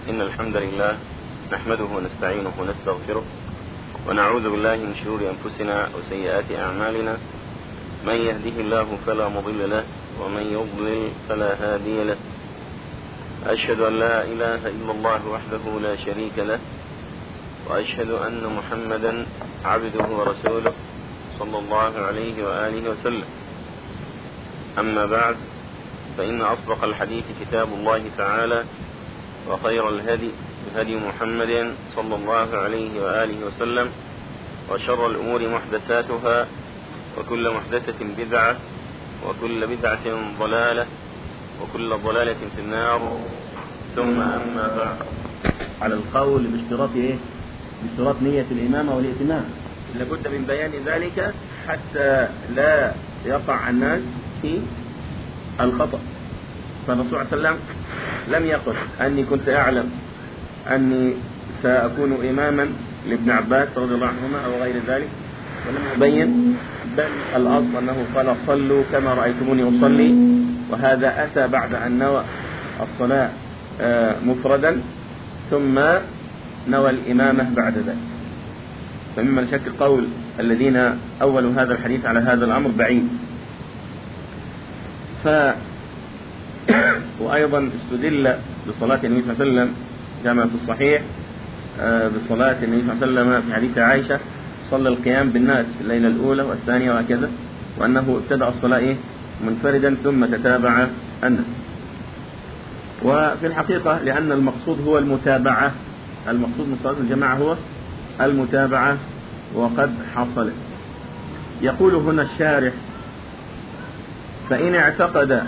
إن الحمد لله نحمده ونستعينه ونستغفره ونعوذ بالله من شرور أنفسنا وسيئات أعمالنا من يهده الله فلا مضل له ومن يضلل فلا هادي له أشهد أن لا إله إلا الله وحده لا شريك له وأشهد أن محمدا عبده ورسوله صلى الله عليه وآله وسلم أما بعد فإن أصدق الحديث كتاب الله تعالى وخير الهدي هدي محمد صلى الله عليه وآله وسلم وشر الأمور محدثاتها وكل محدثة بدعة وكل بدعة ضلالة وكل ضلالة في النار ثم أما بعد على القول باشتراط ايه باشتراط نية الإمامة والائتمام لابد من بيان ذلك حتى لا يقع الناس في الخطأ فالرسول صلى الله عليه وسلم لم يقل أني كنت أعلم أني سأكون إماما لابن عباس رضي الله عنهما أو غير ذلك ولم يبين بل الأصل أنه قال صلوا كما رأيتموني أصلي وهذا أتى بعد أن نوى الصلاة مفردا ثم نوى الإمامة بعد ذلك فمما شك قول الذين أولوا هذا الحديث على هذا الأمر بعيد ف وأيضا استدل بصلاة النبي صلى الله عليه وسلم كما في الصحيح بصلاة النبي صلى الله عليه وسلم في حديث عائشة صلى القيام بالناس الليلة الأولى والثانية وهكذا وأنه ابتدأ الصلاة إيه منفردا ثم تتابع الناس وفي الحقيقة لأن المقصود هو المتابعة المقصود من صلاة الجماعة هو المتابعة وقد حصلت يقول هنا الشارح فإن اعتقد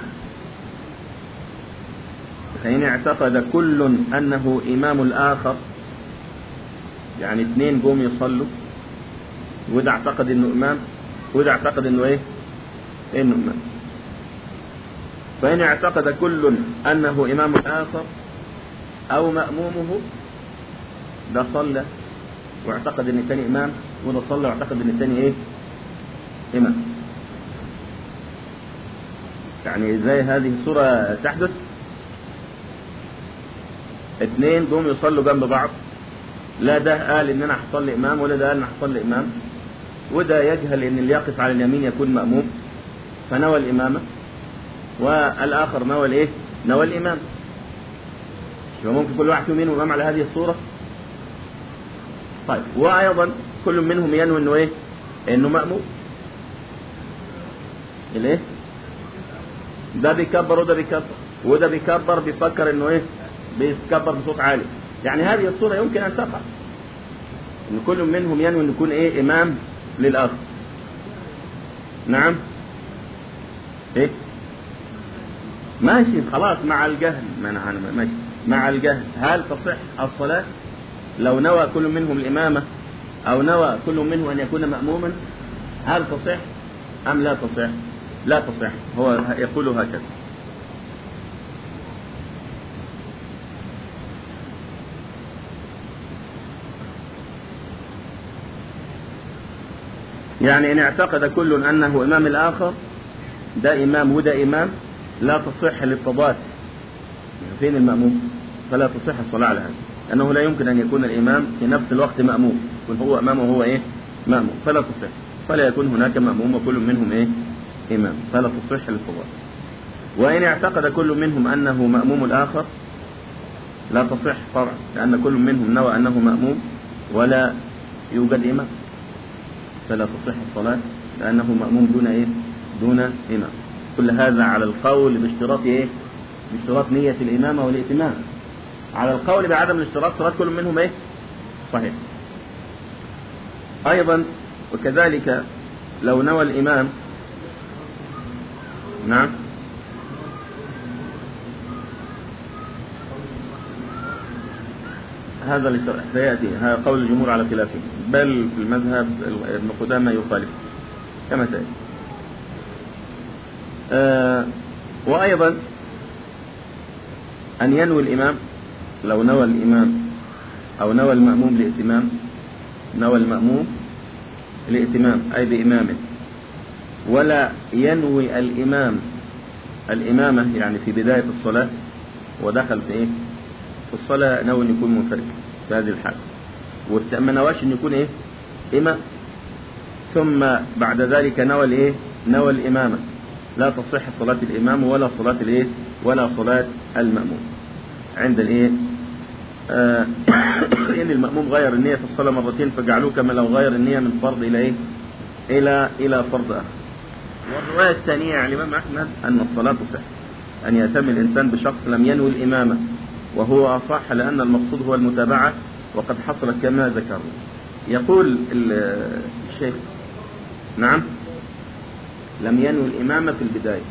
فإن اعتقد كل أنه إمام الآخر يعني اثنين قوم يصلوا وده اعتقد انه امام وده اعتقد انه ايه انه امام فان اعتقد كل انه امام الاخر او مامومه ده صلى واعتقد ان الثاني امام وده صلى واعتقد ان الثاني ايه امام يعني ازاي هذه الصورة تحدث اثنين قوم يصلوا جنب بعض لا ده قال ان انا هصلي امام ولا ده قال انا هصلي امام وده يجهل ان اللي يقف على اليمين يكون مأموم فنوى الامامة والاخر نوى الايه نوى الامام ممكن كل واحد فيهم ينوي امام على هذه الصورة طيب وايضا كل منهم ينوي انه ايه انه مأموم الايه ده بيكبر وده بيكبر وده بيكبر بيفكر انه ايه بيتكبر بصوت عالي يعني هذه الصورة يمكن أن تقع إن كل منهم ينوي أن يكون إيه إمام للآخر نعم إيه ماشي خلاص مع الجهل ما أنا ماشي مع الجهل هل تصح الصلاة لو نوى كل منهم الإمامة أو نوى كل منهم أن يكون مأموما هل تصح أم لا تصح لا تصح هو يقول هكذا يعني إن اعتقد كل أنه إمام الآخر ده إمام وده إمام لا تصح للتضاد فين المأموم فلا تصح الصلاة على هذا أنه لا يمكن أن يكون الإمام في نفس الوقت مأموم يكون هو أمامه وهو إيه مأموم فلا تصح فلا يكون هناك مأموم وكل منهم إيه إمام فلا تصح للتضاد وإن اعتقد كل منهم أنه مأموم الآخر لا تصح طبعا لأن كل منهم نوى أنه مأموم ولا يوجد إمام فلا تصح الصلاة لأنه مأموم دون إيه؟ دون إمام كل هذا على القول باشتراط إيه؟ باشتراط نية الإمامة والائتمام على القول بعدم الاشتراط صلاة كل منهم إيه؟ صحيح أيضا وكذلك لو نوى الإمام نعم هذا اللي سيأتي هذا قول الجمهور على خلافه بل في المذهب ابن قدامة يخالف كما سيأتي آه وأيضا أن ينوي الإمام لو نوى الإمام أو نوى المأموم لائتمام نوى المأموم لائتمام أي بإمامه ولا ينوي الإمام الإمامة يعني في بداية الصلاة ودخل في إيه في الصلاة نوى أن يكون منفرد في هذه الحالة وما نواش أن يكون إيه إمام ثم بعد ذلك نوى الإيه نوى الإمامة لا تصح صلاة الإمام ولا صلاة الإيه ولا صلاة المأموم عند الإيه آه إن المأموم غير النية في الصلاة مرتين فجعلوه كما لو غير النية من فرض إلى إيه إلى إلى فرض آخر والرواية الثانية عن الإمام أحمد أن الصلاة تصح أن يأتم الإنسان بشخص لم ينوي الإمامة وهو أصح لأن المقصود هو المتابعة وقد حصلت كما ذكرنا يقول الشيخ نعم لم ينوي الإمامة في البداية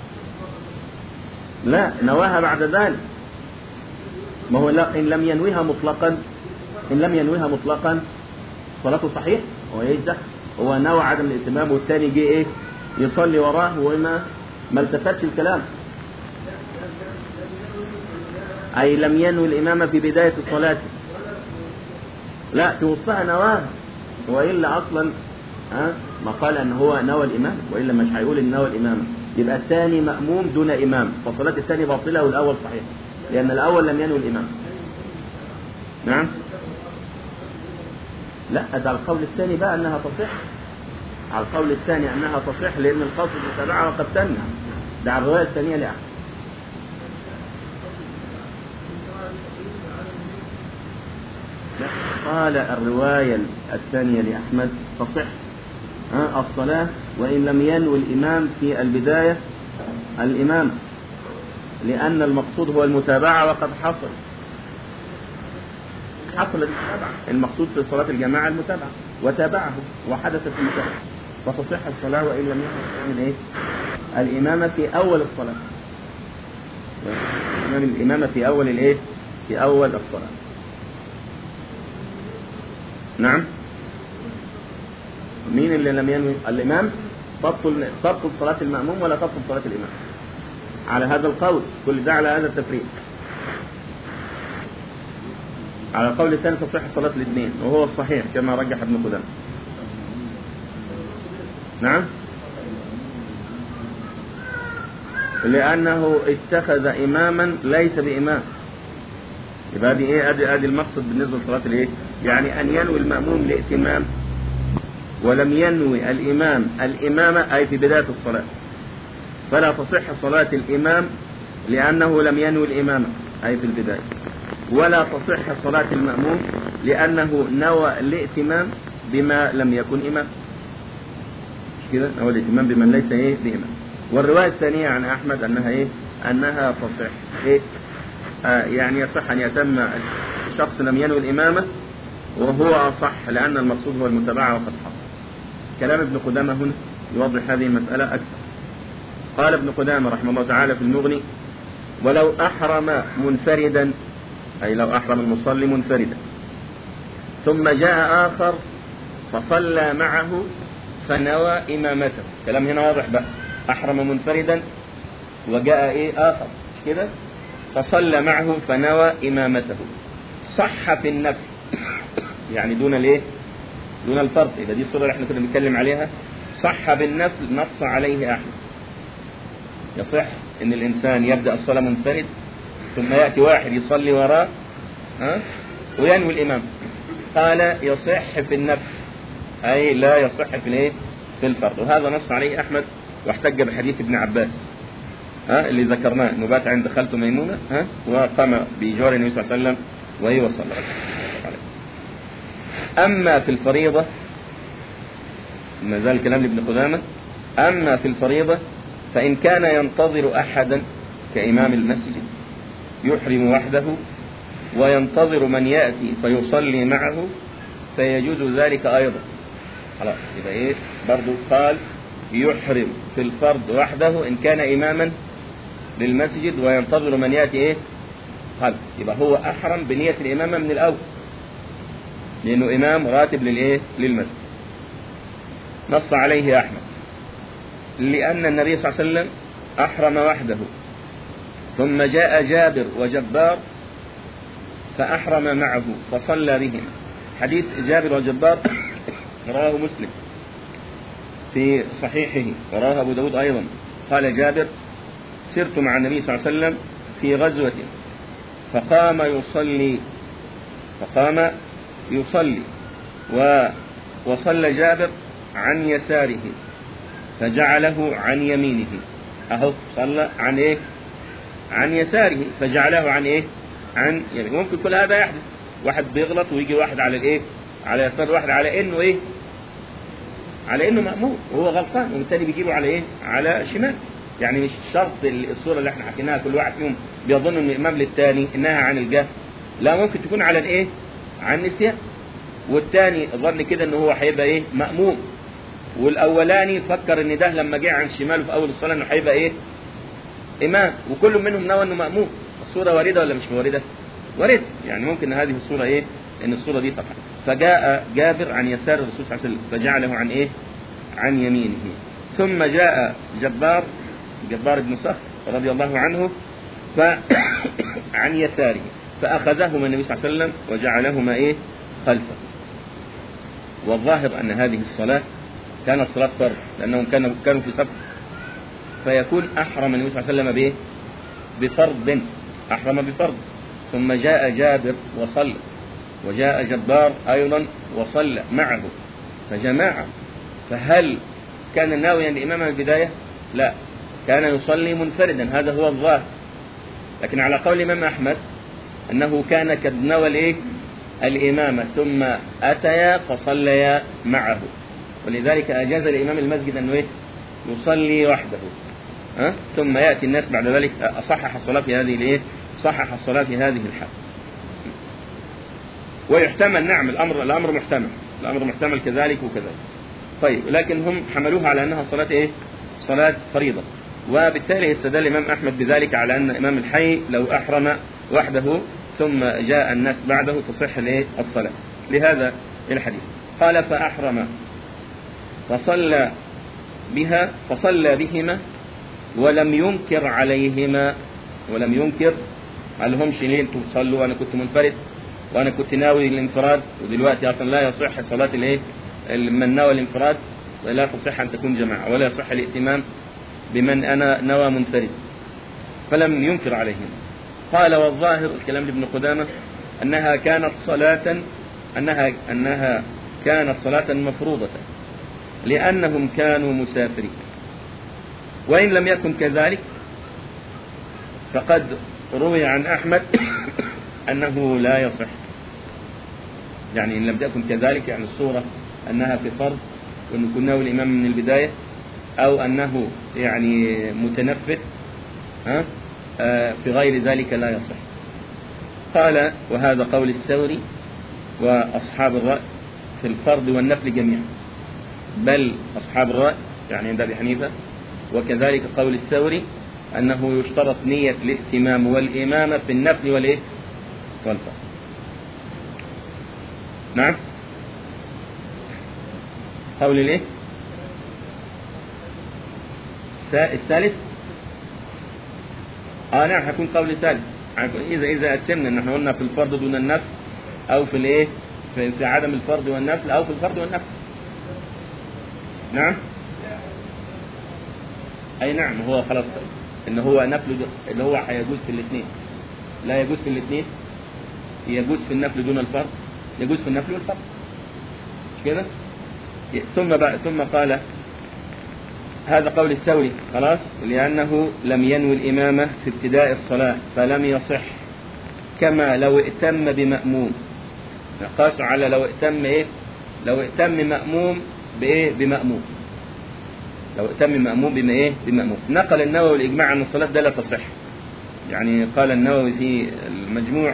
لا نواها بعد ذلك ما هو لا إن لم ينويها مطلقا إن لم ينويها مطلقا صلاته صحيح هو ايش ده هو نوى عدم الاتمام والثاني جه ايه يصلي وراه وما ما التفتش الكلام أي لم ينوي الإمامة في بداية الصلاة لا في وسطها نواه وإلا أصلا ها ما قال أن هو نوى الإمام وإلا مش هيقول إن نوى الإمامة يبقى الثاني مأموم دون إمام فصلاة الثاني باطلة والأول صحيح لأن الأول لم ينوي الإمام نعم لا ده على القول الثاني بقى أنها تصح على القول الثاني أنها تصح لأن القصد المتابعة وقد تمنع ده على الرواية الثانية لأحمد لا قال الرواية الثانية لأحمد تصح ها الصلاة وإن لم ينوي الإمام في البداية الإمام لأن المقصود هو المتابعة وقد حصل حصلت المتابعة المقصود في صلاة الجماعة المتابعة وتابعه وحدثت المتابعة فتصح الصلاة وإن لم يكن إيه؟ الإمامة في أول الصلاة الإمامة في أول الإيه؟ في أول الصلاة نعم مين اللي لم ينوي الإمام تبطل تبطل صلاة المأموم ولا تبطل صلاة الإمام على هذا القول كل ده على هذا التفريق على القول الثاني تصح صلاة الاثنين وهو الصحيح كما رجح ابن قدامة نعم لأنه اتخذ إماما ليس بإمام يبقى دي ايه ادي ادي المقصد بالنسبه لصلاه الايه؟ يعني ان ينوي الماموم الائتمام ولم ينوي الامام الامامه اي في بدايه الصلاه. فلا تصح صلاه الامام لانه لم ينوي الامامه اي في البدايه. ولا تصح صلاه الماموم لانه نوى الائتمام بما لم يكن امام. مش كده؟ نوى الائتمام بمن ليس ايه بامام. والروايه الثانيه عن احمد انها ايه؟ انها تصح ايه؟ آه يعني يصح أن يتم شخص لم ينوي الإمامة وهو أصح لأن المقصود هو المتابعة وقد حصل كلام ابن قدامة هنا يوضح هذه المسألة أكثر قال ابن قدامة رحمه الله تعالى في المغني ولو أحرم منفردا أي لو أحرم المصلي منفردا ثم جاء آخر فصلى معه فنوى إمامته كلام هنا واضح بقى أحرم منفردا وجاء إيه آخر كده فصلى معه فنوى إمامته صح في النفل يعني دون الايه دون الفرض يبقى دي الصورة اللي احنا كنا بنتكلم عليها صح بالنفل نص عليه أحمد يصح ان الانسان يبدأ الصلاة منفرد ثم يأتي واحد يصلي وراه ها وينوي الإمام قال يصح في النفل أي لا يصح في الايه في الفرض وهذا نص عليه أحمد واحتج بحديث ابن عباس ها اللي ذكرناه انه بات عند خالته ميمونه ها وقام بجوار النبي صلى الله عليه وسلم وهي وصلى اما في الفريضه ما زال كلام لابن قدامه اما في الفريضه فان كان ينتظر احدا كامام المسجد يحرم وحده وينتظر من ياتي فيصلي معه فيجوز ذلك ايضا خلاص يبقى ايه برضه قال يحرم في الفرض وحده ان كان اماما للمسجد وينتظر من ياتي ايه خلف يبقى هو احرم بنيه الامامه من الاول لانه امام راتب للايه للمسجد نص عليه احمد لان النبي صلى الله عليه وسلم احرم وحده ثم جاء جابر وجبار فاحرم معه فصلى بهم حديث جابر وجبار رواه مسلم في صحيحه وراه ابو داود ايضا قال جابر سرت مع النبي صلى الله عليه وسلم في غزوة فقام يصلي فقام يصلي و وصلى جابر عن يساره فجعله عن يمينه أهو صلى عن إيه عن يساره فجعله عن إيه عن يمينه ممكن كل هذا يحدث واحد بيغلط ويجي واحد على الإيه على يسار واحد على إنه إيه على إنه مأمور وهو غلطان والتاني بيجيبه على إيه على شمال يعني مش شرط الصورة اللي احنا حكيناها كل واحد فيهم بيظن ان الامام للتاني انها عن الجهل لا ممكن تكون على الايه عن النسيان والتاني ظن كده ان هو هيبقى ايه مأموم والاولاني فكر ان ده لما جه عن شماله في اول الصلاه انه هيبقى ايه امام وكل منهم نوى انه مأموم الصوره وارده ولا مش وارده وارده يعني ممكن هذه الصوره ايه ان الصوره دي تقع فجاء جابر عن يسار الرسول صلى الله عليه وسلم فجعله عن ايه عن يمينه ثم جاء جبار جبار بن صخر رضي الله عنه ف عن يساره فأخذهما النبي صلى الله عليه وسلم وجعلهما إيه خلفه والظاهر أن هذه الصلاة كانت صلاة فرض لأنهم كانوا كانوا في سفر فيكون أحرم النبي صلى الله عليه وسلم بإيه؟ بفرض أحرم بفرض ثم جاء جابر وصلى وجاء جبار أيضا وصلى معه فجماعة فهل كان ناويا الإمام من البداية؟ لا كان يصلي منفردا هذا هو الظاهر لكن على قول الإمام أحمد أنه كان قد نوى الإيه؟ الإمامة ثم أتيا فصليا معه ولذلك أجاز الإمام المسجد أنه إيه؟ يصلي وحده أه؟ ثم يأتي الناس بعد ذلك أصحح الصلاة في هذه الإيه؟ صحح الصلاة في هذه الحال ويحتمل نعم الأمر الأمر محتمل الأمر محتمل كذلك وكذلك طيب لكن هم حملوها على أنها صلاة إيه؟ صلاة فريضة وبالتالي استدل الإمام أحمد بذلك على أن إمام الحي لو أحرم وحده ثم جاء الناس بعده تصح له الصلاة لهذا الحديث قال فأحرم فصلى بها فصلى بهما ولم ينكر عليهما ولم ينكر قال لهمش ليه انتوا بتصلوا وانا كنت منفرد وانا كنت ناوي الانفراد ودلوقتي اصلا لا يصح صلاه الايه من نوى الانفراد ولا تصح ان تكون جماعه ولا يصح الائتمام بمن انا نوى منفرد فلم ينكر عليهم قال والظاهر الكلام لابن قدامه انها كانت صلاه انها انها كانت صلاه مفروضه لانهم كانوا مسافرين وان لم يكن كذلك فقد روي عن احمد انه لا يصح يعني ان لم تكن كذلك يعني الصوره انها في فرض وان كنا الامام من البدايه او انه يعني متنفذ ها آه في غير ذلك لا يصح قال وهذا قول الثوري واصحاب الراي في الفرض والنفل جميعا بل اصحاب الراي يعني عند ابي حنيفه وكذلك قول الثوري انه يشترط نيه الائتمام والامامه في النفل والايه والفرض نعم قول الايه الثالث اه نعم حيكون قول ثالث اذا اذا قسمنا ان احنا قلنا في الفرض دون النفل او في الايه في, في عدم الفرض والنفل او في الفرض والنفل نعم اي نعم هو خلاص ان هو نفل اللي هو هيجوز في الاثنين لا يجوز في الاثنين يجوز في النفل دون الفرض يجوز في النفل والفرض مش كده ثم بقى ثم قال هذا قول الثوري خلاص لأنه لم ينوي الإمامة في ابتداء الصلاة فلم يصح كما لو ائتم بمأموم قاس على لو ائتم إيه لو ائتم مأموم بإيه بمأموم لو ائتم مأموم بما إيه بمأموم نقل النووي الإجماع أن الصلاة ده لا تصح يعني قال النووي في المجموع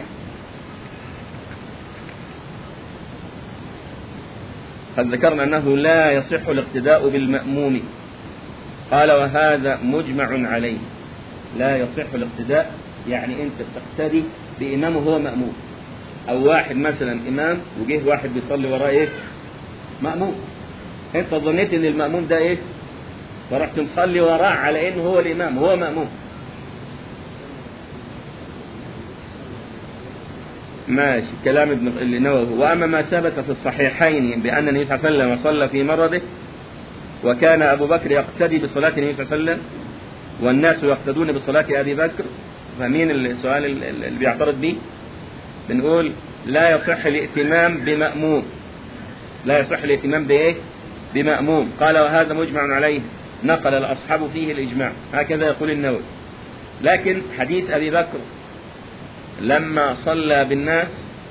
قد ذكرنا أنه لا يصح الاقتداء بالمأموم قال وهذا مجمع عليه لا يصح الاقتداء يعني انت تقتدي بامام وهو ماموم او واحد مثلا امام وجه واحد بيصلي وراه ايه ماموم انت ظنيت ان الماموم ده ايه فرحت مصلي وراه على انه هو الامام هو ماموم ماشي كلام ابن النووي واما ما ثبت في الصحيحين بان النبي صلى الله عليه وسلم صلى في مرضه وكان أبو بكر يقتدي بصلاة النبي صلى الله عليه وسلم والناس يقتدون بصلاة أبي بكر فاهمين السؤال اللي بيعترض بيه بنقول لا يصح الائتمام بمأموم لا يصح الائتمام بايه بمأموم قال وهذا مجمع عليه نقل الأصحاب فيه الإجماع هكذا يقول النووي لكن حديث أبي بكر لما صلى بالناس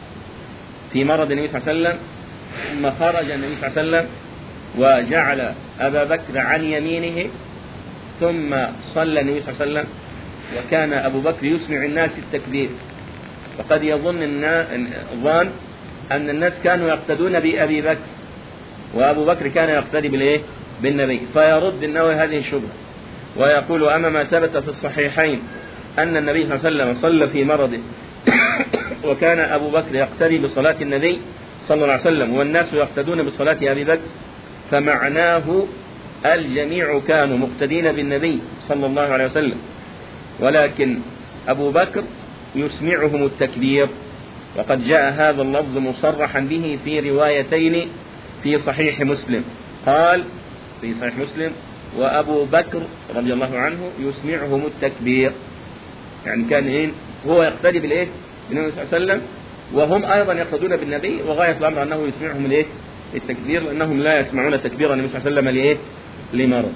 في مرض النبي صلى الله عليه وسلم ثم خرج النبي صلى الله عليه وسلم وجعل أبا بكر عن يمينه ثم صلى النبي صلى الله عليه وسلم وكان أبو بكر يسمع الناس التكبير فقد يظن الظان أن الناس كانوا يقتدون بأبي بكر وأبو بكر كان يقتدي بالإيه؟ بالنبي فيرد النووي هذه الشبهة ويقول أما ما ثبت في الصحيحين أن النبي صلى الله عليه وسلم صلى في مرضه وكان أبو بكر يقتدي بصلاة النبي صلى الله عليه وسلم والناس يقتدون بصلاة أبي بكر فمعناه الجميع كانوا مقتدين بالنبي صلى الله عليه وسلم ولكن أبو بكر يسمعهم التكبير وقد جاء هذا اللفظ مصرحا به في روايتين في صحيح مسلم قال في صحيح مسلم وأبو بكر رضي الله عنه يسمعهم التكبير يعني كان إيه هو يقتدي بالإيه بالنبي صلى الله عليه وسلم وهم أيضا يقتدون بالنبي وغاية الأمر أنه يسمعهم الإيه التكبير لأنهم لا يسمعون تكبير النبي صلى الله عليه وسلم لإيه لمرض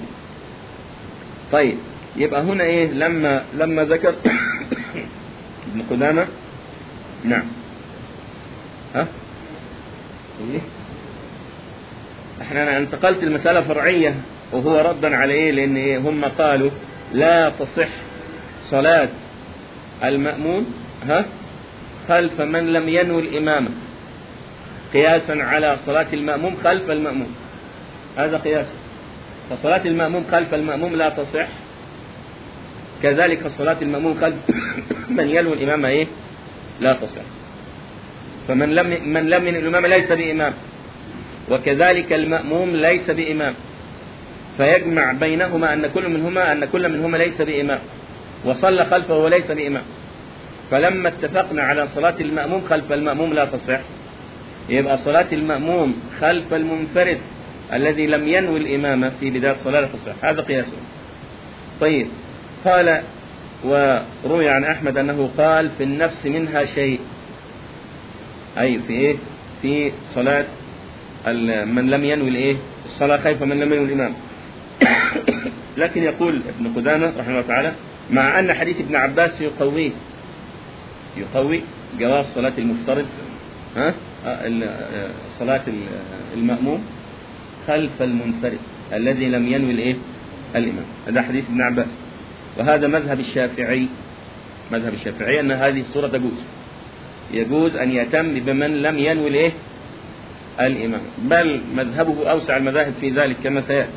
طيب يبقى هنا إيه لما لما ذكر ابن قدامة نعم ها إيه احنا انا انتقلت المسألة فرعية وهو ردا على ايه لان إيه هم قالوا لا تصح صلاة المأمون ها خلف من لم ينوي الإمامة قياسا على صلاة المأموم خلف المأموم هذا قياس فصلاة المأموم خلف المأموم لا تصح كذلك صلاة المأموم خلف من ينوي الإمامة إيه لا تصح فمن لم من لم ينوي الإمامة ليس بإمام وكذلك المأموم ليس بإمام فيجمع بينهما أن كل منهما أن كل منهما ليس بإمام وصلى خلفه وليس بإمام فلما اتفقنا على صلاة المأموم خلف المأموم لا تصح يبقى صلاة المأموم خلف المنفرد الذي لم ينوي الإمامة في بداية الصلاة لا تصح هذا قياسه طيب قال وروي عن أحمد أنه قال في النفس منها شيء أي في إيه في صلاة من لم ينوي الإيه الصلاة خيف من لم ينوي الإمام لكن يقول ابن قدامة رحمه الله تعالى مع أن حديث ابن عباس يقويه يقوي جواز صلاة المفترض ها صلاة المأموم خلف المنفرد الذي لم ينوي الايه الإمام هذا حديث ابن عباس وهذا مذهب الشافعي مذهب الشافعي أن هذه الصورة تجوز يجوز أن يتم بمن لم ينوي الايه الإمام بل مذهبه أوسع المذاهب في ذلك كما سيأتي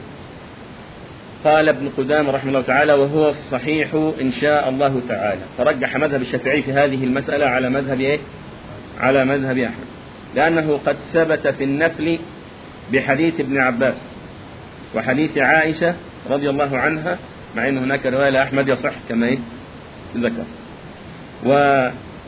قال ابن قدامة رحمه الله تعالى وهو الصحيح إن شاء الله تعالى فرجح مذهب الشافعي في هذه المسألة على مذهب إيه؟ على مذهب أحمد لأنه قد ثبت في النفل بحديث ابن عباس وحديث عائشة رضي الله عنها مع أن هناك رواية لأحمد يصح كما إيه؟ ذكر و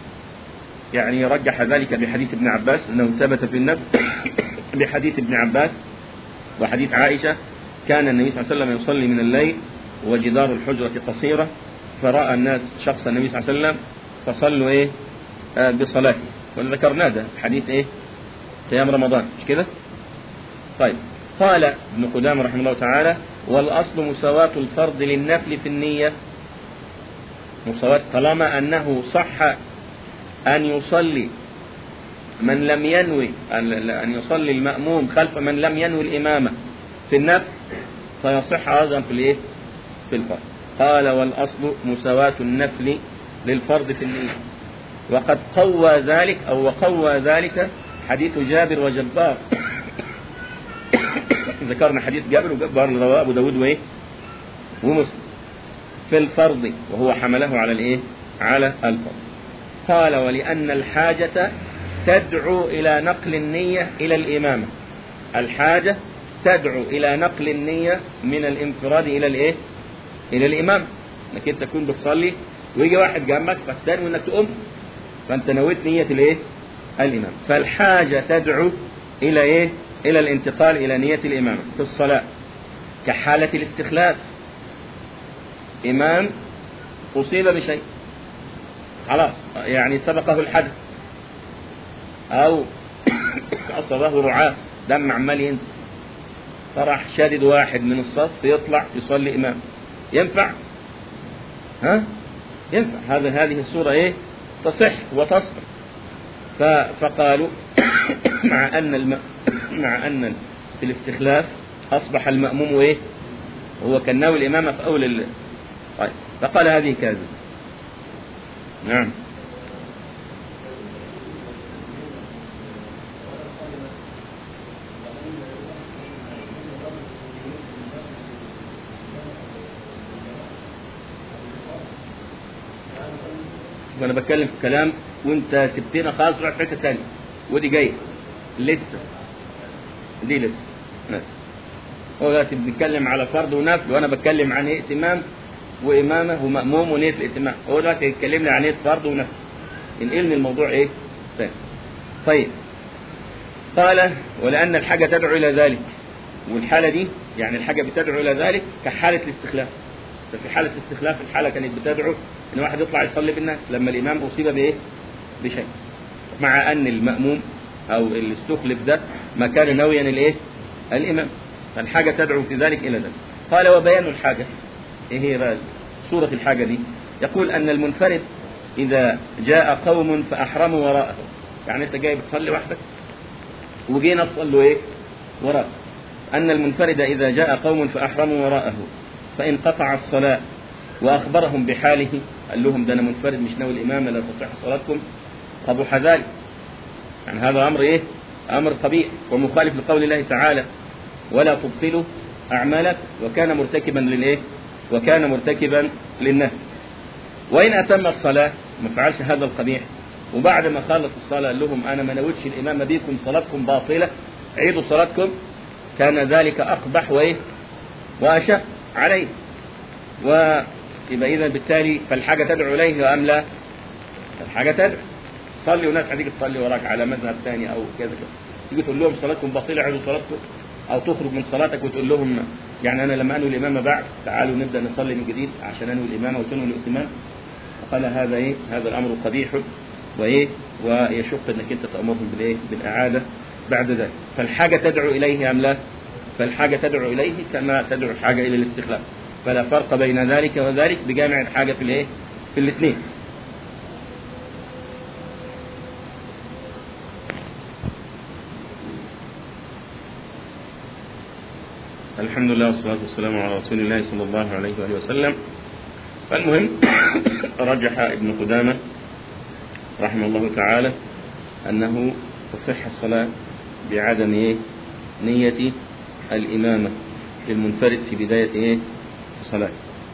يعني رجح ذلك بحديث ابن عباس أنه ثبت في النفل بحديث ابن عباس وحديث عائشة كان النبي صلى الله عليه وسلم يصلي من الليل وجدار الحجرة قصيرة فرأى الناس شخص النبي صلى الله عليه وسلم فصلوا ايه آه بصلاته وذكرنا ده حديث ايه قيام رمضان مش كده طيب قال ابن قدامة رحمه الله تعالى والأصل مساواة الفرض للنفل في النية مساواة طالما أنه صح أن يصلي من لم ينوي أن يصلي المأموم خلف من لم ينوي الإمامة في النفل فيصح أيضا في الإيه؟ في الفرض قال والأصل مساواة النفل للفرض في النية وقد قوى ذلك أو وقوى ذلك حديث جابر وجبار ذكرنا حديث جابر وجبار اللي رواه أبو داود وإيه ومسلم في الفرض وهو حمله على الإيه على الفرض قال ولأن الحاجة تدعو إلى نقل النية إلى الإمامة الحاجة تدعو إلى نقل النية من الانفراد إلى الإيه؟ إلى الإمام إنك أنت تكون بتصلي ويجي واحد جنبك فتنوي إنك تقوم فأنت نويت نية الإيه؟ الإمام فالحاجة تدعو إلى إيه؟ إلى الانتقال إلى نية الإمامة في الصلاة كحالة الاستخلاف إمام أصيب بشيء خلاص يعني سبقه الحدث أو أصابه رعاة دم عمال ينزل فراح شادد واحد من الصف يطلع يصلي إمام ينفع ها ينفع هذا هذه الصورة إيه تصح وتصبر فقالوا مع أن الم... مع أن في الاستخلاف أصبح المأموم إيه هو كان ناوي الإمامة في أول ال... طيب فقال هذه كاذب نعم وانا بتكلم في كلام وانت سبتنا خلاص رحت حته ثانيه ودي جايه لسه دي لسه ماشي هو دلوقتي بنتكلم على فرض ونفل وانا بتكلم عن ائتمام وامامه وماموم ونيه الائتمام هو دلوقتي يتكلمني عن ايه فرض ونفل ينقلني الموضوع ايه ثاني طيب قال ولان الحاجه تدعو الى ذلك والحاله دي يعني الحاجه بتدعو الى ذلك كحاله الاستخلاف ففي حاله الاستخلاف الحاله كانت بتدعو ان واحد يطلع يصلي بالناس لما الامام اصيب بايه بشيء مع ان الماموم او اللي استخلف ده ما كان ناويا الايه الامام فالحاجه تدعو في ذلك الى ذلك قال وبيان الحاجه ايه هي بقى صوره الحاجه دي يقول ان المنفرد اذا جاء قوم فاحرموا وراءه يعني انت جاي بتصلي وحدك وجينا تصلوا ايه وراءه ان المنفرد اذا جاء قوم فاحرموا وراءه فان قطع الصلاه واخبرهم بحاله قال لهم ده انا منفرد مش ناوي الامامه لا تصح صلاتكم قبح ذلك يعني هذا امر ايه امر قبيح ومخالف لقول الله تعالى ولا تبطلوا اعمالك وكان مرتكبا للايه وكان مرتكبا للنهي وان اتم الصلاه ما فعلش هذا القبيح وبعد ما خلص الصلاه قال لهم انا ما نويتش الامامه بيكم صلاتكم باطله عيدوا صلاتكم كان ذلك اقبح وايه واشق عليه ويبقى اذا بالتالي فالحاجه تدعو اليه ام لا؟ الحاجه تدعو صلي وناس هتيجي تصلي وراك على مذهب ثاني او كذا كذا تيجي تقول لهم صلاتكم باطله عيدوا صلاتكم او تخرج من صلاتك وتقول لهم يعني انا لما انوي الامامه بعد تعالوا نبدا نصلي من جديد عشان انوي الامامه وتنوي الائتمام فقال هذا ايه هذا الامر قبيح وايه ويشق انك انت تامرهم بالايه بالاعاده بعد ذلك فالحاجه تدعو اليه ام لا؟ فالحاجه تدعو اليه كما تدعو الحاجه الى الاستخلاف فلا فرق بين ذلك وذلك بجامع الحاجه في الايه؟ في الاثنين الحمد لله والصلاة والسلام على رسول الله صلى الله عليه وآله وسلم فالمهم رجح ابن قدامة رحمه الله تعالى أنه تصح الصلاة بعدم إيه؟ نية الإمامة للمنفرد في بداية إيه؟ الصلاة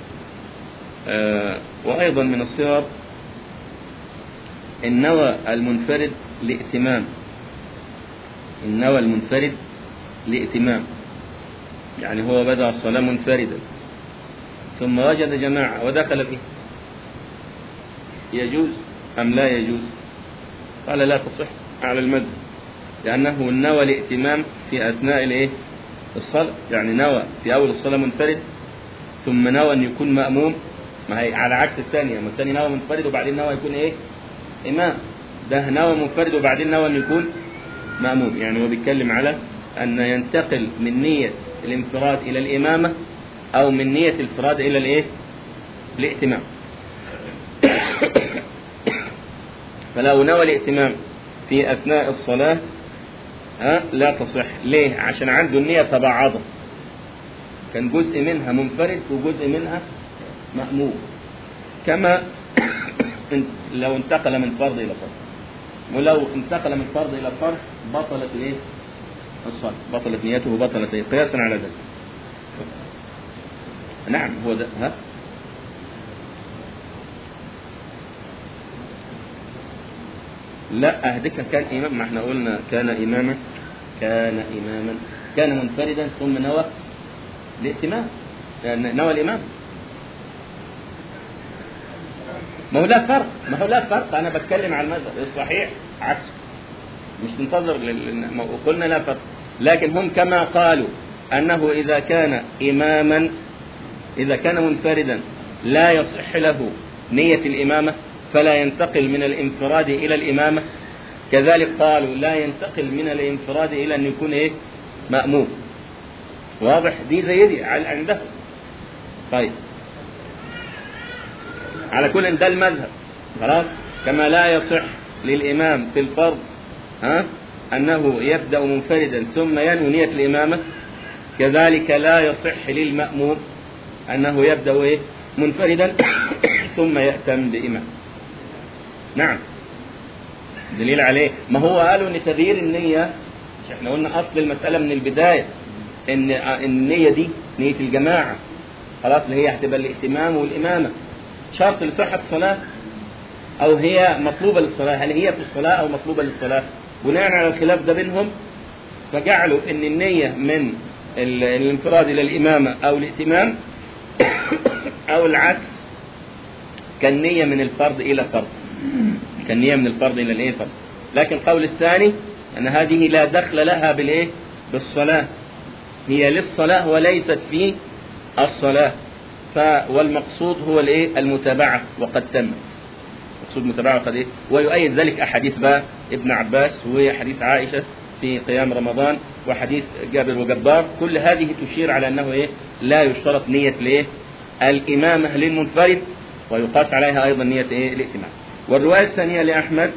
آه وأيضا من الصور إن نوى المنفرد لائتمام إن نوى المنفرد لائتمام يعني هو بدأ الصلاة منفردا ثم وجد جماعة ودخل فيه يجوز أم لا يجوز قال لا تصح على المذهب لأنه نوى الائتمام في أثناء الإيه؟ الصلاة يعني نوى في أول الصلاة منفرد ثم نوى أن يكون مأموم ما هي على عكس الثانية ما الثاني نوى منفرد وبعدين نوى يكون إيه إمام ده نوى منفرد وبعدين نوى أن يكون مأموم يعني هو بيتكلم على أن ينتقل من نية الانفراد إلى الإمامة أو من نية الانفراد إلى الإيه؟ الائتمام. فلو نوى الائتمام في أثناء الصلاة ها لا تصح، ليه؟ عشان عنده النية تبعضة. كان جزء منها منفرد وجزء منها مأمور. كما لو انتقل من فرض إلى فرض. ولو انتقل من فرض إلى فرض بطلت الإيه؟ الصلاة بطلت نيته بطلت إيه؟ قياسا على ذلك نعم هو ده ها لا أهدك كان إمام ما احنا قلنا كان إماما كان إماما كان منفردا ثم نوى الائتمام نوى الإمام ما هو لا فرق ما هو لا فرق أنا بتكلم عن المذهب الصحيح عكسه مش تنتظر لل... قلنا لا فرق لكن هم كما قالوا أنه إذا كان إماما إذا كان منفردا لا يصح له نية الإمامة فلا ينتقل من الانفراد إلى الإمامة كذلك قالوا لا ينتقل من الانفراد إلى أن يكون إيه مأموم واضح دي زي دي عندهم طيب على كل ده المذهب خلاص كما لا يصح للإمام في الفرض ها أنه يبدأ منفردا ثم ينوي نية الإمامة كذلك لا يصح للمأموم أنه يبدأ إيه منفردا ثم يأتم بإمام نعم دليل عليه ما هو قالوا ان تغيير النية مش احنا قلنا اصل المسألة من البداية ان النية دي نية الجماعة خلاص اللي هي هتبقى الائتمام والإمامة شرط لصحة الصلاة أو هي مطلوبة للصلاة هل هي في الصلاة أو مطلوبة للصلاة بناء على الخلاف ده بينهم فجعلوا ان النية من الانفراد إلى الإمامة أو الائتمام أو العكس كالنية من الفرض إلى فرض كالنية من الفرض إلى الإيه فرض لكن القول الثاني أن هذه لا دخل لها بالإيه بالصلاة هي للصلاة وليست في الصلاة ف والمقصود هو الإيه المتابعة وقد تم مقصود متابعة وقد إيه ويؤيد ذلك أحاديث بقى ابن عباس وحديث عائشة في قيام رمضان وحديث جابر وجبار كل هذه تشير على أنه إيه لا يشترط نية الإيه الإمامة للمنفرد ويقاس عليها أيضا نية إيه الائتمام والرواية الثانية لأحمد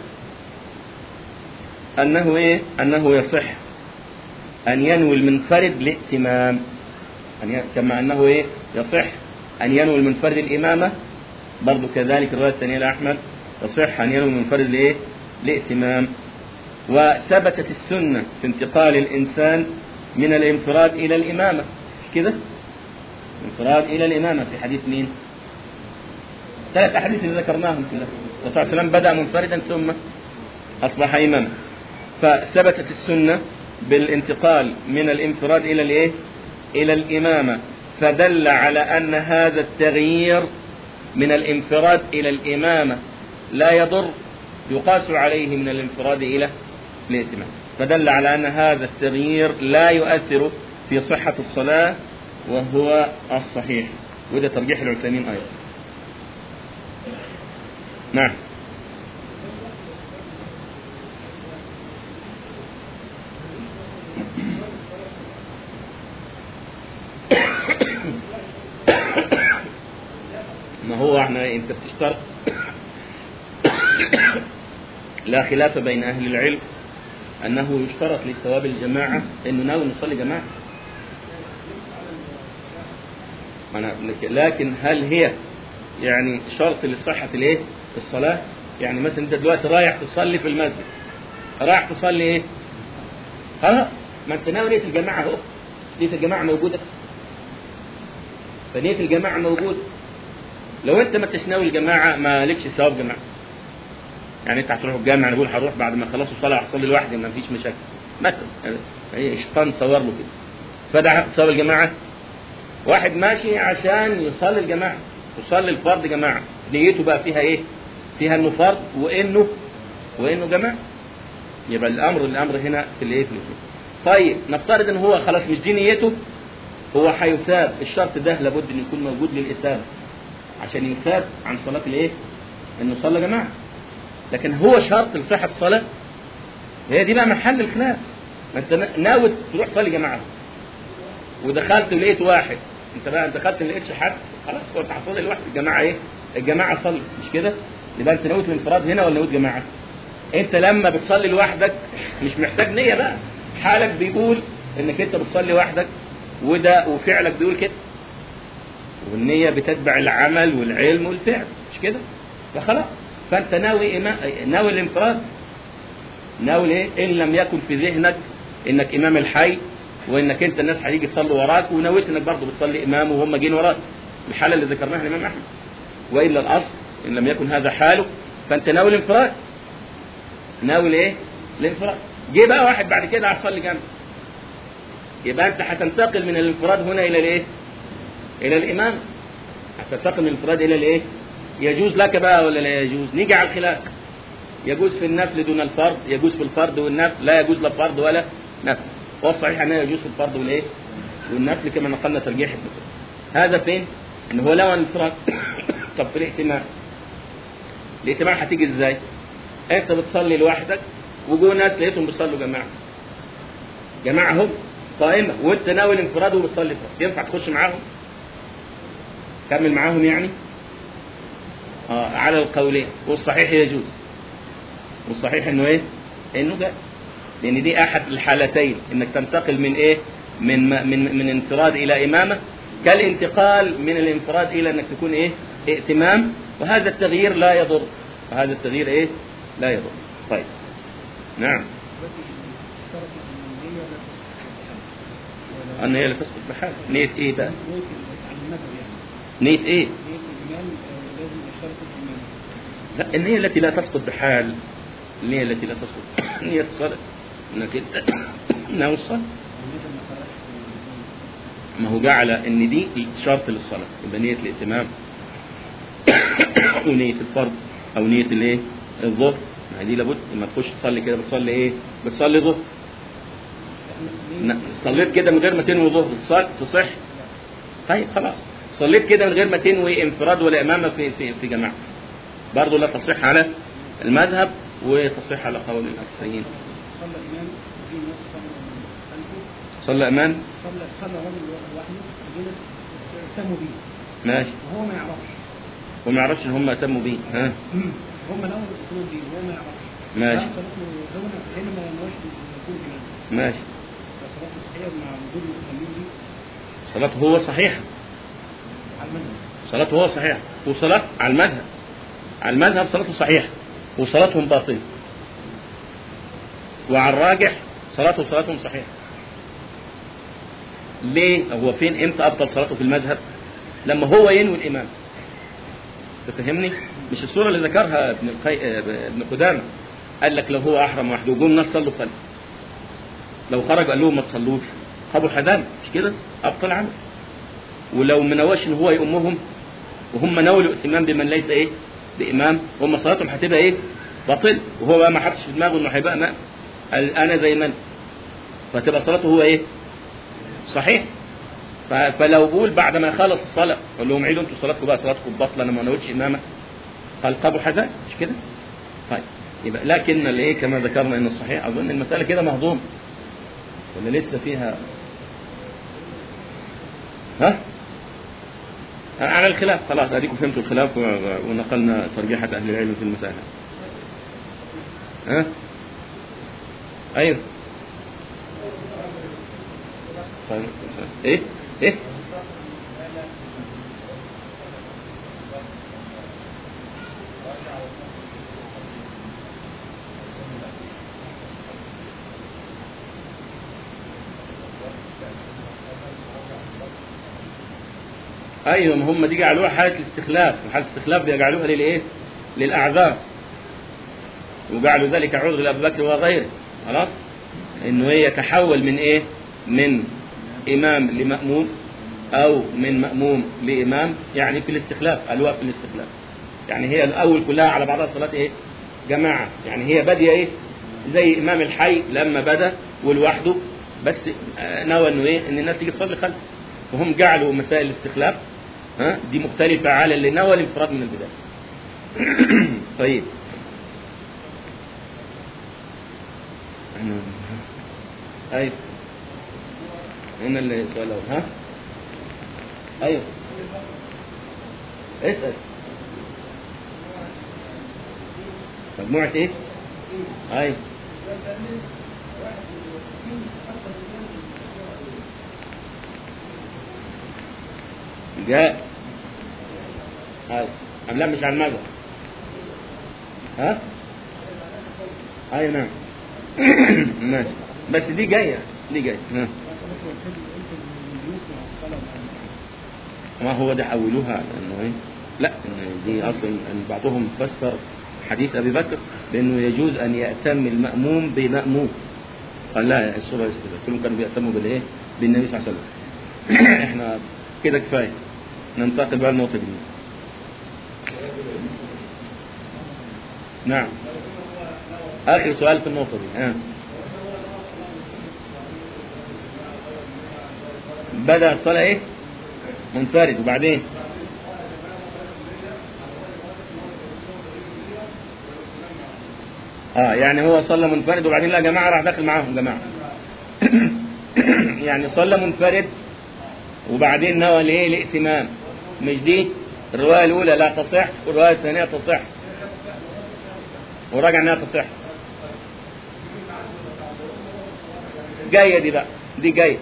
أنه إيه أنه يصح أن ينوي المنفرد الائتمام أن كما أنه إيه يصح أن ينوي المنفرد الإمامة برضو كذلك الرواية الثانية لأحمد يصح أن ينوي المنفرد الإيه الائتمام وثبتت السنة في انتقال الإنسان من الانفراد إلى الإمامة مش كده؟ انفراد إلى الإمامة في حديث مين؟ ثلاث أحاديث اللي ذكرناهم كلها الرسول صلى الله عليه وسلم بدأ منفردا ثم أصبح إماما فثبتت السنة بالانتقال من الانفراد إلى الإيه؟ إلى الإمامة فدل على أن هذا التغيير من الانفراد إلى الإمامة لا يضر يقاس عليه من الانفراد إلى الائتمام فدل على أن هذا التغيير لا يؤثر في صحة الصلاة وهو الصحيح وده ترجيح العثيمين أيضا نعم ما هو احنا انت بتشترط لا خلاف بين اهل العلم انه يشترط لثواب الجماعه انه ناوي نصلي جماعه لكن هل هي يعني شرط لصحة الايه؟ الصلاة يعني مثلا انت دلوقتي رايح تصلي في المسجد رايح تصلي ايه؟ خلاص ما انت ناوي نية الجماعة اهو نية الجماعة موجودة فنية الجماعة موجودة لو انت ما انتش ناوي الجماعة ما لكش ثواب جماعة يعني انت هتروح الجامع انا بقول هروح بعد ما خلصوا الصلاة هصلي لوحدي ما فيش مشاكل مثلا يعني الشيطان صور له كده فده ثواب الجماعة واحد ماشي عشان يصلي الجماعة يصلي الفرض جماعة نيته بقى فيها ايه فيها انه فرض وانه وانه جماعة يبقى الامر الامر هنا في الايه في الاثنين طيب نفترض ان هو خلاص مش دي نيته هو هيثاب الشرط ده لابد ان يكون موجود للاثابه عشان يثاب عن صلاه الايه انه صلى جماعه لكن هو شرط لصحه الصلاه هي دي بقى محل الخلاف ما انت ناوي تروح تصلي جماعه ودخلت ولقيت واحد انت بقى دخلت ما لقيتش حد خلاص كنت هصلي لوحدي الجماعه ايه الجماعه صلي مش كده يبقى انت نويت الانفراد هنا ولا نويت جماعه انت لما بتصلي لوحدك مش محتاج نيه بقى حالك بيقول انك انت بتصلي وحدك وده وفعلك بيقول كده والنيه بتتبع العمل والعلم والفعل مش كده فخلاص فانت ناوي إما... ناوي الانفراد ناوي ايه ان لم يكن في ذهنك انك امام الحي وانك انت الناس هيجي يصلوا وراك ونويت انك برضه بتصلي امام وهم جايين وراك الحاله اللي ذكرناها الامام احمد والا الاصل ان لم يكن هذا حاله فانت ناوي الانفراد ناوي ايه الانفراد جه بقى واحد بعد كده عايز يصلي جنبك يبقى انت هتنتقل من الانفراد هنا الى الايه الى الامام هتنتقل من الانفراد الى الايه يجوز لك بقى ولا لا يجوز نيجي على الخلاف يجوز في النفل دون الفرض يجوز في الفرض والنفل لا يجوز لا فرض ولا نفل والصحيح انه يجوز في الفرض والايه والنفل كما نقلنا ترجيح ابن هذا فين ان هو لو الانفراد طب في الائتمام الائتمام هتيجي ازاي انت بتصلي لوحدك وجوه ناس لقيتهم بيصلوا جماعه جماعه هم قائمه وانت ناوي الانفراد وبتصلي فرد ينفع تخش معاهم كمل معاهم يعني آه على القولين والصحيح يجوز والصحيح انه ايه انه جائز لان دي احد الحالتين انك تنتقل من ايه من من من انفراد الى امامه كالانتقال من الانفراد الى انك تكون ايه ائتمام وهذا التغيير لا يضر وهذا التغيير ايه لا يضر طيب نعم ان هي لا تسقط بحال نية ايه بقى نية ايه لا النية التي لا تسقط بحال النية التي لا تسقط نية الصلاة انك انت ناوي الصلاة ما هو جعل ان دي شرط للصلاة يبقى نية الائتمام ونية الفرض او نية الايه الظهر ما دي لابد لما تخش تصلي كده بتصلي ايه بتصلي ظهر صليت كده من غير ما تنوي ظهر تصح تصح طيب خلاص صليت كده من غير ما تنوي انفراد ولا امامه في في في جماعه برضه لا تصح على المذهب وتصح على قول الاكثرين صلى إمام وفي ناس صلى خلفه صلى امان صلى صلى رجل لوحده وفي ناس اهتموا بيه ماشي وهو ما يعرفش وما يعرفش ان هم اهتموا بيه ها هم لو الاهتمام بيه وهو ما يعرفش ماشي. لا صلاته هنا هنا ما ينواش يكون إمام ماشي فصلاته صحيحة مع وجود المهتمين بيه صلاته هو صحيحه على المذهب صلاته هو صحيحه وصلاة على المذهب على المذهب صلاته صحيحه وصلاتهم باطله وعلى الراجح صلاته وصلاتهم صحيحه ليه هو فين امتى ابطل صلاته في المذهب لما هو ينوي الامام تفهمني مش الصوره اللي ذكرها ابن القي... ابن قدامه قال لك لو هو احرم وحده وجم الناس صلوا خلفه لو خرج قال لهم ما تصلوش خبوا الحدام مش كده ابطل عمل ولو ما نواش ان هو يؤمهم وهم ناولوا الائتمام بمن ليس ايه بامام هم صلاتهم هتبقى ايه باطل وهو بقى ما حطش في دماغه انه هيبقى امام قال انا زي من فتبقى صلاته هو ايه صحيح ف- فلو بقول بعد ما يخلص الصلاه قال لهم عيدوا انتوا صلاتكم بقى صلاتكم باطله انا ما نويتش امامه قال قبوا حذاء مش كده طيب يبقى لكن الايه كما ذكرنا ان الصحيح اظن المساله كده مهضوم ولا لسه فيها ها على الخلاف خلاص اديكم فهمتوا الخلاف و- ونقلنا ترجيحة اهل العلم في المسائل ها ايوه طيب ايه ايه ايوه ما هم دي جعلوها حاله الاستخلاف حاله الاستخلاف دي جعلوها للايه للاعذار وجعلوا ذلك عذر لابي بكر وغيره خلاص انه هي يتحول من ايه من امام لماموم او من ماموم لامام يعني في الاستخلاف قالوها في الاستخلاف يعني هي الاول كلها على بعضها صلاه ايه جماعه يعني هي باديه ايه زي امام الحي لما بدا ولوحده بس آه، نوى انه ايه ان الناس تيجي تصلي خلفه وهم جعلوا مسائل الاستخلاف ها دي مختلفة على اللي نوى الانفراد من البداية طيب أنا- ايوه هنا اللي سؤال أول. ها ايوه اسأل مجموعة ايه؟ ايوه جاء هاي أم لا مش على المذهب ها اي نعم ماشي بس دي جايه دي جايه ها. صلاته والحج قلت ان الجلوس مع الصلاه مع ما هو ده حولوها انه ايه لا إن دي اصلا ان بعضهم فسر حديث ابي بكر بانه يجوز ان ياتم الماموم بماموم قال لا الصوره ليست كده كلهم كانوا بيأتموا بالايه بالنبي صلى الله عليه وسلم احنا كده كفايه ننتقل بقى لنقطه جديده نعم اخر سؤال في النقطه دي ها بدا الصلاه ايه منفرد وبعدين اه يعني هو صلى منفرد وبعدين لا جماعة راح داخل معاهم جماعة يعني صلى منفرد وبعدين نوى الايه الائتمام مش دي الرواية الأولى لا تصح والرواية الثانية تصح وراجع انها تصح جاية دي بقى دي جاية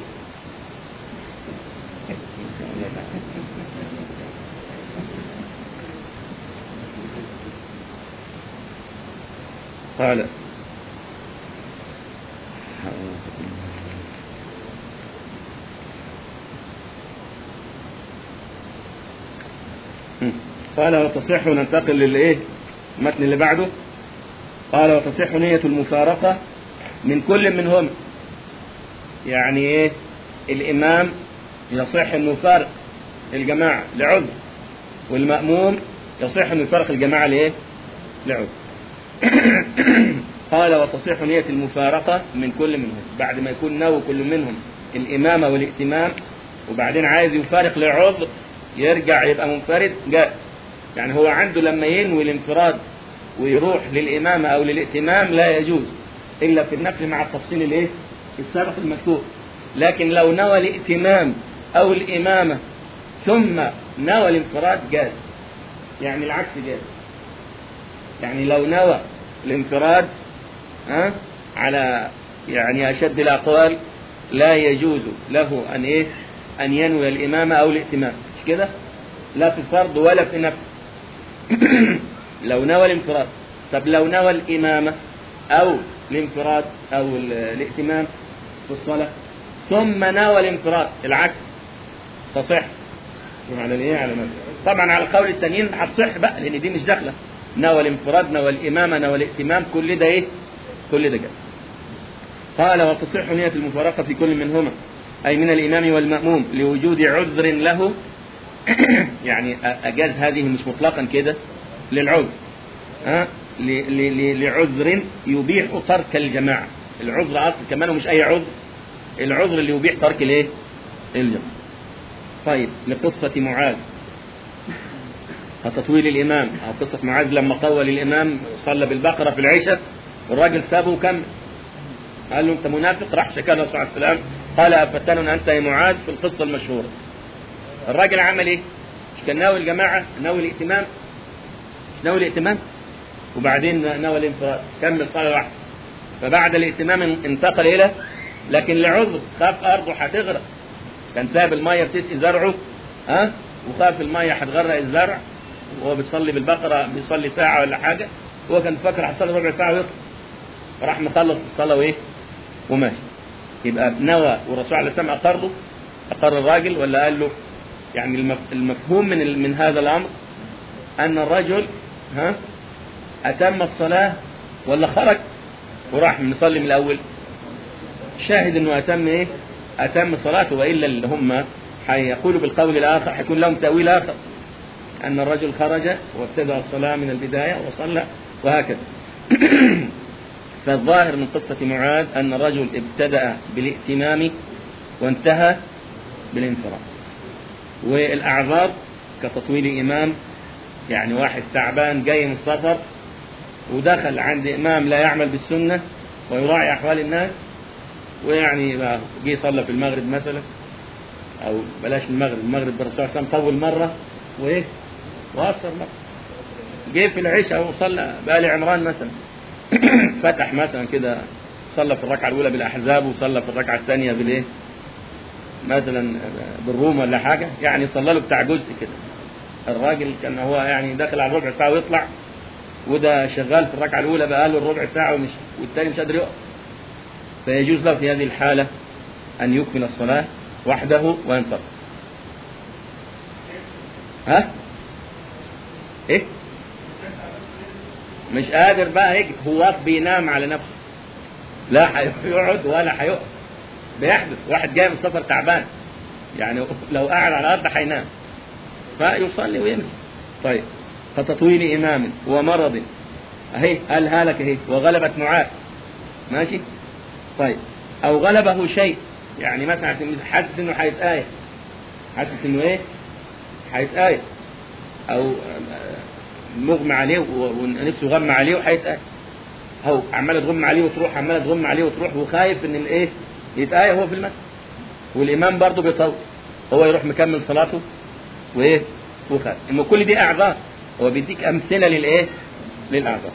قال قال وتصح ننتقل للايه المتن اللي بعده قال وتصح نية المفارقة من كل منهم يعني ايه الامام يصح انه يفارق الجماعة لعذر والمأموم يصح انه يفارق الجماعة لايه لعذر قال وتصح نية المفارقة من كل منهم بعد ما يكون نوى كل منهم الإمامة والائتمام وبعدين عايز يفارق لعذر يرجع يبقى منفرد جاء يعني هو عنده لما ينوي الانفراد ويروح للإمامة أو للائتمام لا يجوز إلا في النفل مع التفصيل الإيه؟ السابق المذكور لكن لو نوى الائتمام أو الإمامة ثم نوى الانفراد جاز يعني العكس جاز يعني لو نوى الانفراد ها على يعني أشد الأقوال لا يجوز له أن إيه أن ينوي الإمامة أو الائتمام مش كده لا في فرض ولا في نفل لو نوى الانفراد طب لو نوى الإمامة أو الانفراد أو الائتمام في الصلاة ثم نوى الانفراد العكس تصح على الايه على ماذا طبعا على القول التانيين هتصح بقى لان دي مش داخله نوى الانفراد نوى الامامه نوى الائتمام كل ده ايه كل ده جاء قال وتصح نية المفارقة في كل منهما أي من الإمام والمأموم لوجود عذر له يعني أجاز هذه مش مطلقا كده للعذر ها لعذر يبيح ترك الجماعة العذر أصل كمان مش أي عذر العذر اللي يبيح ترك الايه الجماعة طيب لقصة معاذ تطويل الإمام أو قصة معاذ لما طول الإمام صلى بالبقرة في العشاء والراجل سابه وكمل قال له أنت منافق راح شكى الرسول عليه السلام قال أفتن أنت يا معاذ في القصة المشهورة الراجل عمل إيه؟ مش كان ناوي الجماعة ناوي الائتمام مش ناوي الائتمام وبعدين ناوي الانفراد كمل صلاة واحدة فبعد الائتمام انتقل إلى لكن لعذر خاف أرضه هتغرق كان ساب المية بتسقي زرعه ها وخاف المية هتغرق الزرع وهو بيصلي بالبقرة بيصلي ساعة ولا حاجة هو كان فاكر هيصلي ربع ساعة ويطلع فراح مخلص الصلاة وإيه وماشي يبقى نوى والرسول عليه السلام أقره أقر الراجل ولا قال له يعني المفهوم من من هذا الأمر أن الرجل ها أتم الصلاة ولا خرج وراح مصلي من الأول شاهد انه اتم ايه اتم صلاته والا اللي هم هيقولوا بالقول الاخر هيكون لهم تاويل اخر ان الرجل خرج وابتدا الصلاه من البدايه وصلى وهكذا فالظاهر من قصه معاذ ان الرجل ابتدا بالائتمام وانتهى بالانفراد والاعذار كتطويل امام يعني واحد تعبان جاي من السفر ودخل عند امام لا يعمل بالسنه ويراعي احوال الناس ويعني جه صلى في المغرب مثلا او بلاش المغرب المغرب الرسول صلى الله عليه وسلم طول مره وايه وأكثر مرة جه في العشاء وصلى بآل عمران مثلا فتح مثلا كده صلى في الركعة الأولى بالأحزاب وصلى في الركعة الثانية بالإيه؟ مثلا بالروم ولا حاجة يعني صلى له بتاع جزء كده الراجل كان هو يعني داخل على ربع ساعة ويطلع وده شغال في الركعة الأولى بقاله الربع ساعة ومش والتاني مش قادر يقف فيجوز له في هذه الحالة أن يكمل الصلاة وحده وينصرف ها؟ إيه؟ مش قادر بقى هيك هو بينام على نفسه لا هيقعد ولا هيقف بيحدث واحد جاي من السفر تعبان يعني لو قعد على الارض هينام فيصلي ويمشي طيب فتطويل امام ومرض اهي قال هالك اهي وغلبت معاذ ماشي طيب او غلبه شيء يعني مثلا حاسس انه هيتآية حاسس انه ايه هيتآية او مغمى عليه ونفسه يغمى عليه وهيتآية هو عماله تغم عليه وتروح عماله تغم عليه وتروح وخايف ان الايه يتآية هو في المسجد والامام برضه بيطول هو يروح مكمل صلاته وايه وخايف اما كل دي اعذار هو بيديك امثله للايه للاعذار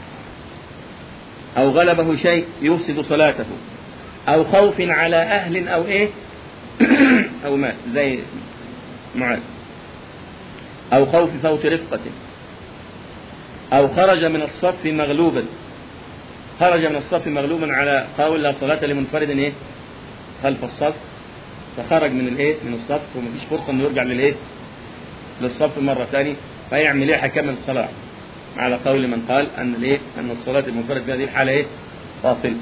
او غلبه شيء يفسد صلاته او خوف على اهل او ايه او مات زي معاذ او خوف فوت رفقه او خرج من الصف مغلوبا خرج من الصف مغلوبا على قول لا صلاة لمنفرد ايه خلف الصف فخرج من الايه من الصف ومفيش فرصة انه يرجع للايه للصف مرة ثانية فيعمل ايه هيكمل الصلاة على قول من قال ان الايه ان الصلاة المنفرد في هذه الحالة ايه باطل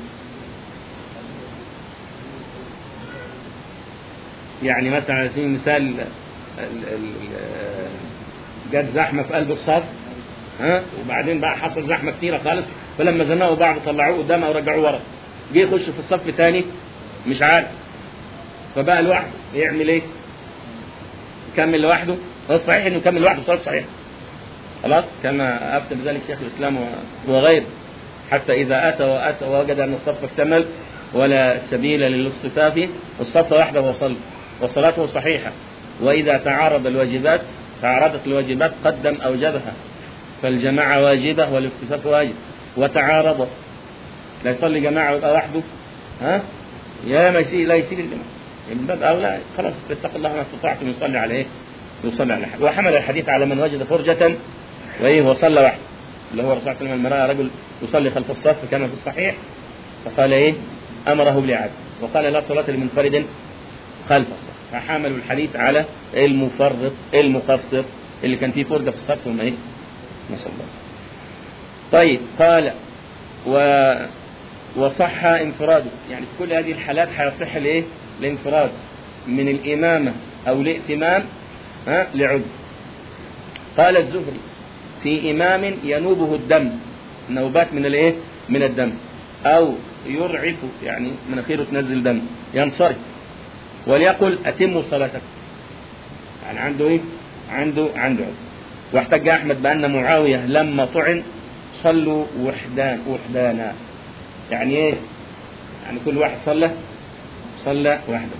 يعني مثلا على سبيل المثال ال- ال- ال- جت زحمة في قلب الصف ها وبعدين بقى حصل زحمه كتيره خالص فلما زنقوا بعض طلعوه قدام او رجعوه ورا جه يخش في الصف تاني مش عارف فبقى لوحده يعمل ايه؟ يكمل لوحده هو صحيح انه يكمل لوحده صلاه صحيح خلاص كما افتى بذلك شيخ الاسلام و- وغيره حتى اذا اتى واتى ووجد ان الصف اكتمل ولا سبيل للاصطفاف الصف وحده وصل وصلاته صحيحه واذا تعارض الواجبات تعارضت الواجبات قدم اوجبها فالجماعة واجبة والاصطفاف واجب وتعارض لا يصلي جماعة ويبقى وحده ها يا ما يسيء لا يسيء الجماعة من باب أولى خلاص اتقوا الله ما استطعتم يصلي على إيه؟ يصلي على حد وحمل الحديث على من وجد فرجة وإيه وصلى وحده اللي هو الرسول صلى الله عليه وسلم لما رأى رجل يصلي خلف الصف كما في الصحيح فقال إيه؟ أمره بالإعادة وقال لا صلاة لمنفرد خلف الصف فحملوا الحديث على المفرط المقصر اللي كان فيه فرجة في الصف وما إيه؟ نسأل الله طيب قال و وصح انفراده يعني في كل هذه الحالات هيصح الايه الانفراد من الإمامة أو الائتمام ها لعذر قال الزهري في إمام ينوبه الدم نوبات من الايه من الدم أو يرعف يعني مناخيره تنزل دم ينصرف وليقل أتموا صلاتكم يعني عنده ايه عنده عنده عذر واحتج أحمد بأن معاوية لما طعن صلوا وحدان وحدانا يعني ايه يعني كل واحد صلى صلى وحده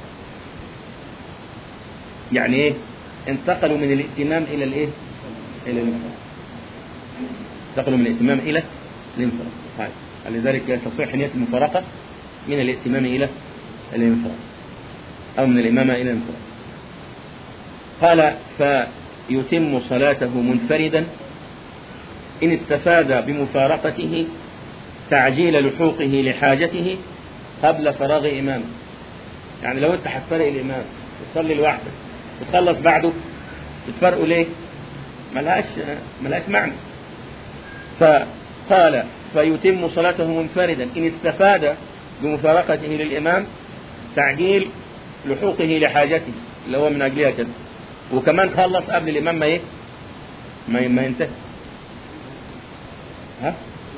يعني ايه انتقلوا من الائتمام الى الايه الى الانفراد انتقلوا من الائتمام الى الانفراد طيب لذلك تصح نية المفارقة من الائتمام الى الانفراد او من الامامة الى الانفراد قال فيتم صلاته منفردا إن استفاد بمفارقته تعجيل لحوقه لحاجته قبل فراغ إمامه يعني لو أنت هتفرق الإمام وتصلي لوحدك وتخلص بعده تتفرقوا ليه؟ ملهاش ملهاش معنى فقال فيتم صلاته منفردا إن استفاد بمفارقته للإمام تعجيل لحوقه لحاجته اللي هو من أجلها كده وكمان خلص قبل الإمام ما إيه؟ ما ما ينتهي ها؟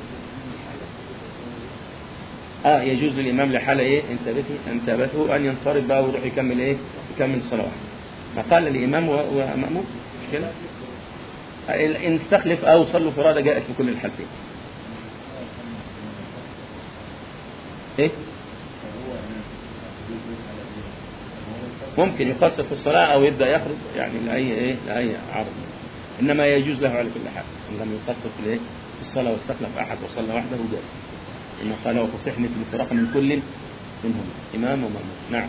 اه يجوز للامام لحاله ايه انتبهته انتبهته ان ينصرف بقى ويروح يكمل ايه يكمل الصلاه واحده ما قال الامام و- وماموم مش كده ان استخلف او صلوا فرادى جائز في كل الحالتين ايه ممكن يقصر في الصلاة أو يبدأ يخرج يعني لأي إيه لأي عرض إنما يجوز له على كل حال إن لم يقصر في الإيه في الصلاة واستخلف أحد وصلى وحده جائز إنه قال وتصح مثل الفراق من كل منهم إمام ومأموم نعم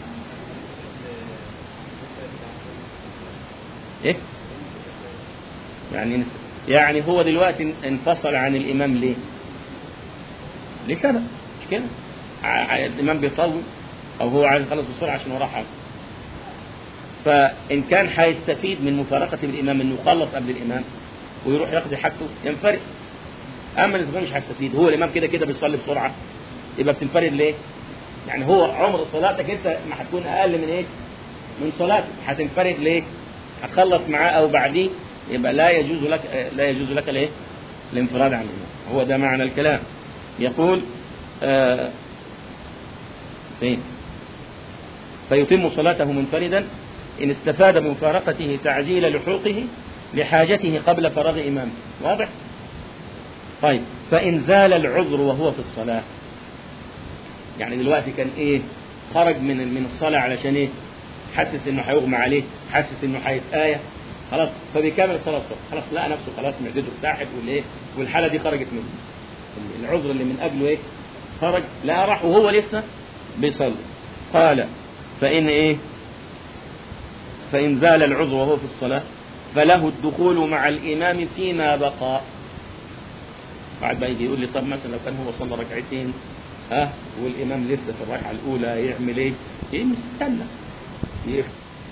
إيه يعني نس- يعني هو دلوقتي انفصل عن الإمام ليه؟ لسبب مش كده؟ ع- ع- الإمام بيطول أو هو عايز يخلص بسرعة عشان وراه حاجة فإن كان هيستفيد من مفارقته بالإمام إنه يخلص قبل الإمام ويروح يقضي حاجته ينفرد أما الإنسان مش هيستفيد هو الإمام كده كده بيصلي بسرعة يبقى بتنفرد ليه؟ يعني هو عمر صلاتك أنت ما هتكون أقل من إيه؟ من صلاتك هتنفرد ليه؟ هتخلص معاه أو بعديه يبقى لا يجوز لك لا يجوز لك الايه؟ الانفراد عن الإمام هو ده معنى الكلام يقول آه فين؟ فيتم صلاته منفردا إن استفاد بمفارقته تعجيل لحوقه لحاجته قبل فراغ إمامه واضح؟ طيب فإن زال العذر وهو في الصلاة يعني دلوقتي كان إيه خرج من من الصلاة علشان إيه حاسس إنه هيغمى عليه حاسس إنه هيتآية خلاص فبيكمل الصلاة الصبح خلاص لقى نفسه خلاص معدته ارتاحت والإيه والحالة دي خرجت منه العذر اللي من أجله إيه خرج لا راح وهو لسه بيصلي قال فإن إيه فإن زال العذر وهو في الصلاة فله الدخول مع الإمام فيما بقى بعد ما يجي يقول لي طب مثلا لو كان هو صلى ركعتين ها والإمام لسه في الركعة الأولى يعمل إيه؟ إيه مستنى إيه؟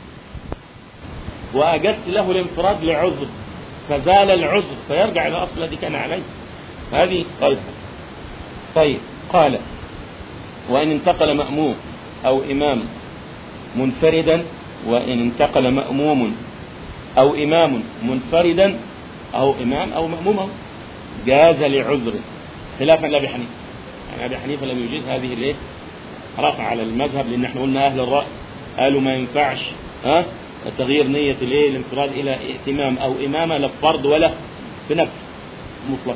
وأجزت له الانفراد لعذر فزال العذر فيرجع إلى أصل الذي كان عليه هذه طيب طيب قال وإن انتقل مأموم أو إمام منفردا وإن انتقل مأموم أو إمام منفردا أو إمام أو مأموم جاز لعذر خلافا لأبي حنيفة يعني أبي حنيفة لم يجيز هذه الإيه؟ رفع على المذهب لأن احنا قلنا أهل الرأي قالوا ما ينفعش ها تغيير نية الإيه الانفراد إلى ائتمام أو إمامة لا في فرض ولا في نفس مطلقا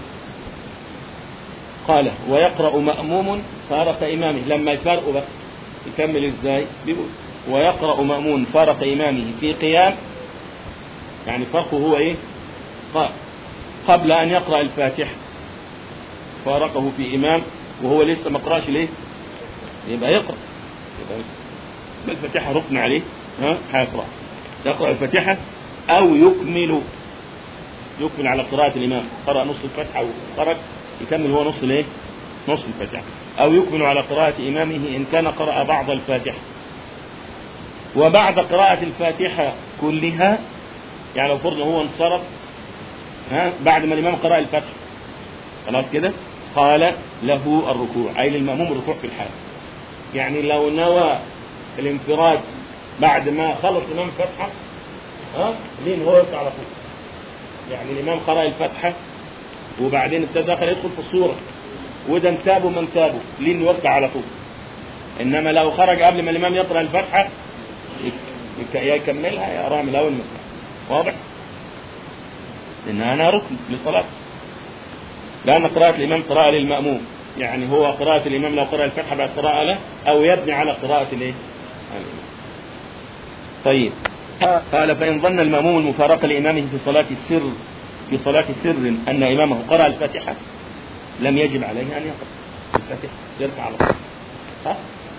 قال ويقرأ مأموم فارق إمامه لما يفرقوا بقى يكمل إزاي بيقول ويقرأ مأمون فارق إمامه في قيام يعني فرقه هو إيه قال قبل أن يقرأ الفاتحة فارقه في إمام وهو لسه ما قرأش ليه يبقى يقرأ يبقى الفاتحة ركن عليه ها هيقرأ يقرأ الفاتحة أو يكمل يكمل على قراءة الإمام قرأ نص الفاتحة وخرج يكمل هو نص الايه؟ نص الفاتحة أو يكمل على قراءة إمامه إن كان قرأ بعض الفاتحة وبعد قراءة الفاتحة كلها يعني لو فرض هو انصرف ها بعد ما الإمام قرأ الفتح خلاص كده قال له الركوع أي للمأموم الركوع في الحال يعني لو نوى الانفراد بعد ما خلص الإمام الفتحة ها لين هو يركع على طول يعني الإمام قرأ الفتحة وبعدين ابتدى دخل يدخل في الصورة وده انتابوا من تابوا لين يركع على طول إنما لو خرج قبل ما الإمام يقرأ الفتحة يا يكملها يا أراها من الأول من واضح؟ لأن أنا ركن للصلاة لأن قراءة الإمام قراءة للمأموم يعني هو قراءة الإمام لو قرأ الفتحة بعد قراءة له أو يبني على قراءة الإيه؟ الإمام. طيب قال فإن ظن المأموم المفارقة لإمامه في صلاة السر في صلاة سر أن إمامه قرأ الفاتحة لم يجب عليه أن يقرأ الفاتحة يرفع على طول ها؟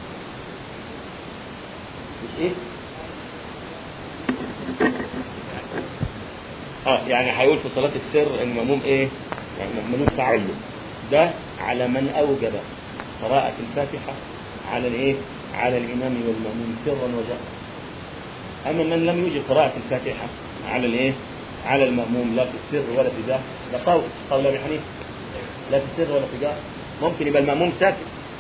مش إيه؟ اه يعني هيقول في صلاة السر ان المأموم ايه؟ يعني ممنوع تعلم ده على من اوجب قراءة الفاتحة على الايه؟ على الامام والمأموم سرا وجهرا. اما من لم يوجب قراءة الفاتحة على الايه؟ على المأموم لا في السر ولا في جهر ده قول قول ابي حنيفة لا في السر ولا في جهر ممكن يبقى المأموم ساكت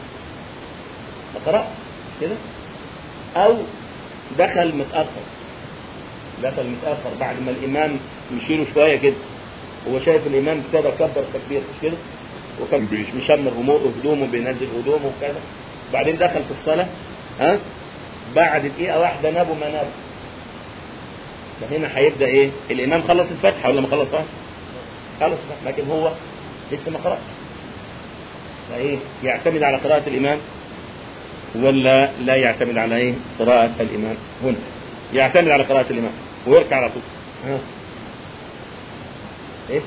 فقرأ كده او دخل متأخر دخل متأخر بعد ما الإمام يشيله شوية كده هو شايف الإمام ابتدى كبر تكبير مش كده وكان مشمر هدومه بينزل هدومه وكذا بعدين دخل في الصلاة ها بعد دقيقة واحدة نابه ما نابه فهنا هيبدأ إيه الإمام خلص الفتحة ولا ما خلصهاش خلص لكن هو لسه ما قرأش فإيه يعتمد على قراءة الإمام ولا لا يعتمد على إيه قراءة الإمام هنا يعتمد على قراءة الإمام ويركع على طول ها ايه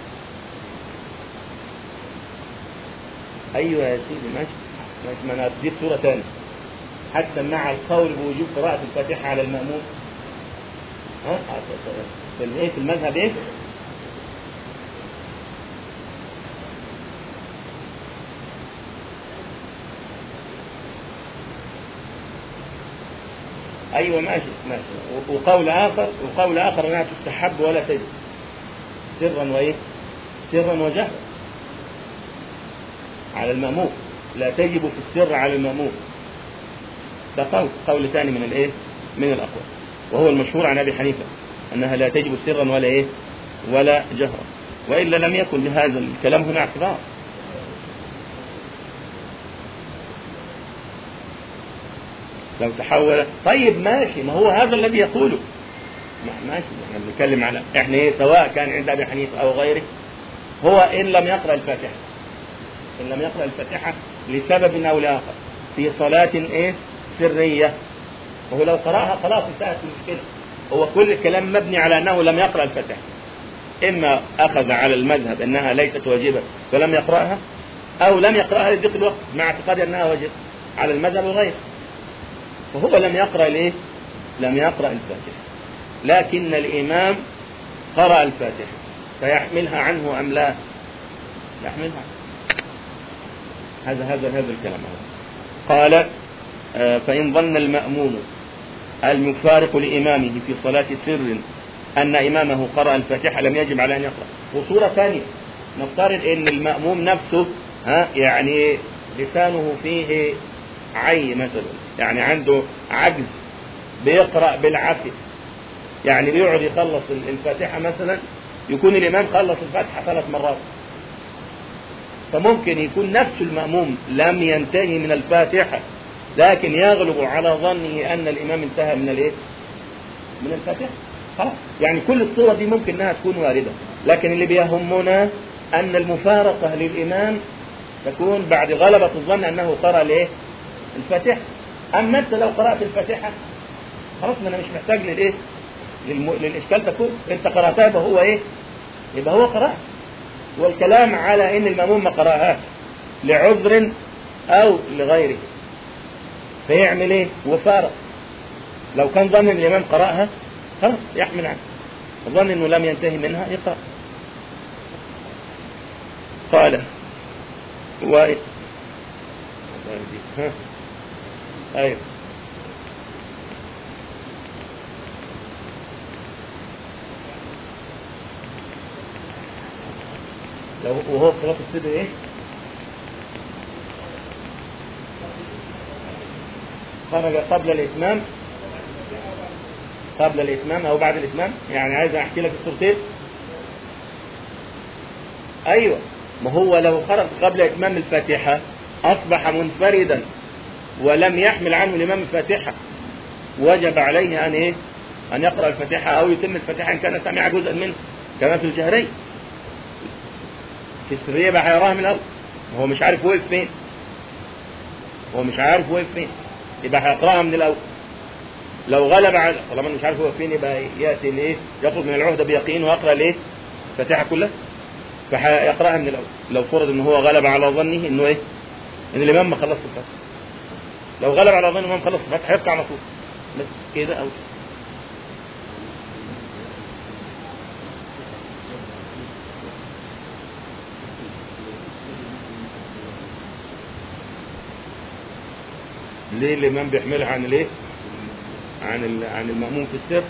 ايوه يا سيدي ماشي ماشي ما انا اديك صوره ثانيه حتى مع القول بوجوب قراءة الفاتحة على المأموم ها في الايه في المذهب ايه؟ ايوه ماشي ماشي وقول اخر وقول اخر انها تستحب ولا تجب سرا وايه؟ سرا وجهرا على المأموم لا تجب في السر على المأموم ده قول قول ثاني من الايه؟ من الاقوال وهو المشهور عن ابي حنيفه انها لا تجب سرا ولا ايه؟ ولا جهرا والا لم يكن لهذا الكلام هنا اعتبار لو تحول طيب ماشي ما هو هذا الذي يقوله ماشي احنا بنتكلم على احنا ايه سواء كان عند ابي حنيفه او غيره هو إن لم يقرأ الفاتحة إن لم يقرأ الفاتحة لسبب أو لآخر في صلاة إيه سرية وهو لو قرأها خلاص انتهت المشكلة هو كل الكلام مبني على أنه لم يقرأ الفاتحة إما أخذ على المذهب أنها ليست واجبة فلم يقرأها أو لم يقرأها لضيق الوقت مع اعتقاد أنها واجبة على المذهب وغيره فهو لم يقرأ الإيه؟ لم يقرأ الفاتحة لكن الإمام قرأ الفاتحة فيحملها عنه أم لا يحملها هذا هذا هذا الكلام هذا قال آه، فإن ظن المأموم المفارق لإمامه في صلاة سر أن إمامه قرأ الفاتحة لم يجب على أن يقرأ وصورة ثانية نفترض أن المأموم نفسه ها يعني لسانه فيه عي مثلا يعني عنده عجز بيقرأ بالعافية يعني بيقعد يخلص الفاتحة مثلا يكون الإمام خلص الفاتحة ثلاث مرات فممكن يكون نفس المأموم لم ينتهي من الفاتحة لكن يغلب على ظنه أن الإمام انتهى من الإيه؟ من الفاتحة خلاص يعني كل الصور دي ممكن انها تكون واردة لكن اللي بيهمنا ان المفارقة للامام تكون بعد غلبة الظن انه قرأ الايه الفاتحة اما انت لو قرأت الفاتحة خلاص ما انا مش محتاج للايه للم... للاشكال تكون انت قرأتها يبقى هو ايه يبقى هو قرأ والكلام على ان المأموم ما قرأهاش لعذر او لغيره فيعمل ايه وفارق لو كان ظن ان الامام قرأها خلاص يحمل عنه ظن انه لم ينتهي منها يقرأ قال و ها. ايوه لو وهو في صلاة السر ايه؟ خرج قبل الإتمام قبل الإتمام أو بعد الإتمام يعني عايز أحكي لك الصورتين أيوة ما هو لو خرج قبل إتمام الفاتحة أصبح منفردا ولم يحمل عنه الإمام الفاتحة وجب عليه أن إيه؟ أن يقرأ الفاتحة أو يتم الفاتحة إن كان سمع جزءا منه كما في الجهرية في السرية بقى هيراها من الأول هو مش عارف وقف فين هو مش عارف وقف فين يبقى هيقراها من الأول لو غلب على طالما مش عارف هو فين يبقى ياتي لايه يخرج من العهده بيقين ويقرا الايه الفاتحه كلها فيقراها من الاول لو فرض ان هو غلب على ظنه انه ايه ان الامام ما خلص الفاتحه لو غلب على ظنه الامام خلص الفاتحه هيبقى على طول بس كده او ليه الامام بيحملها عن الايه عن عن المأموم في السر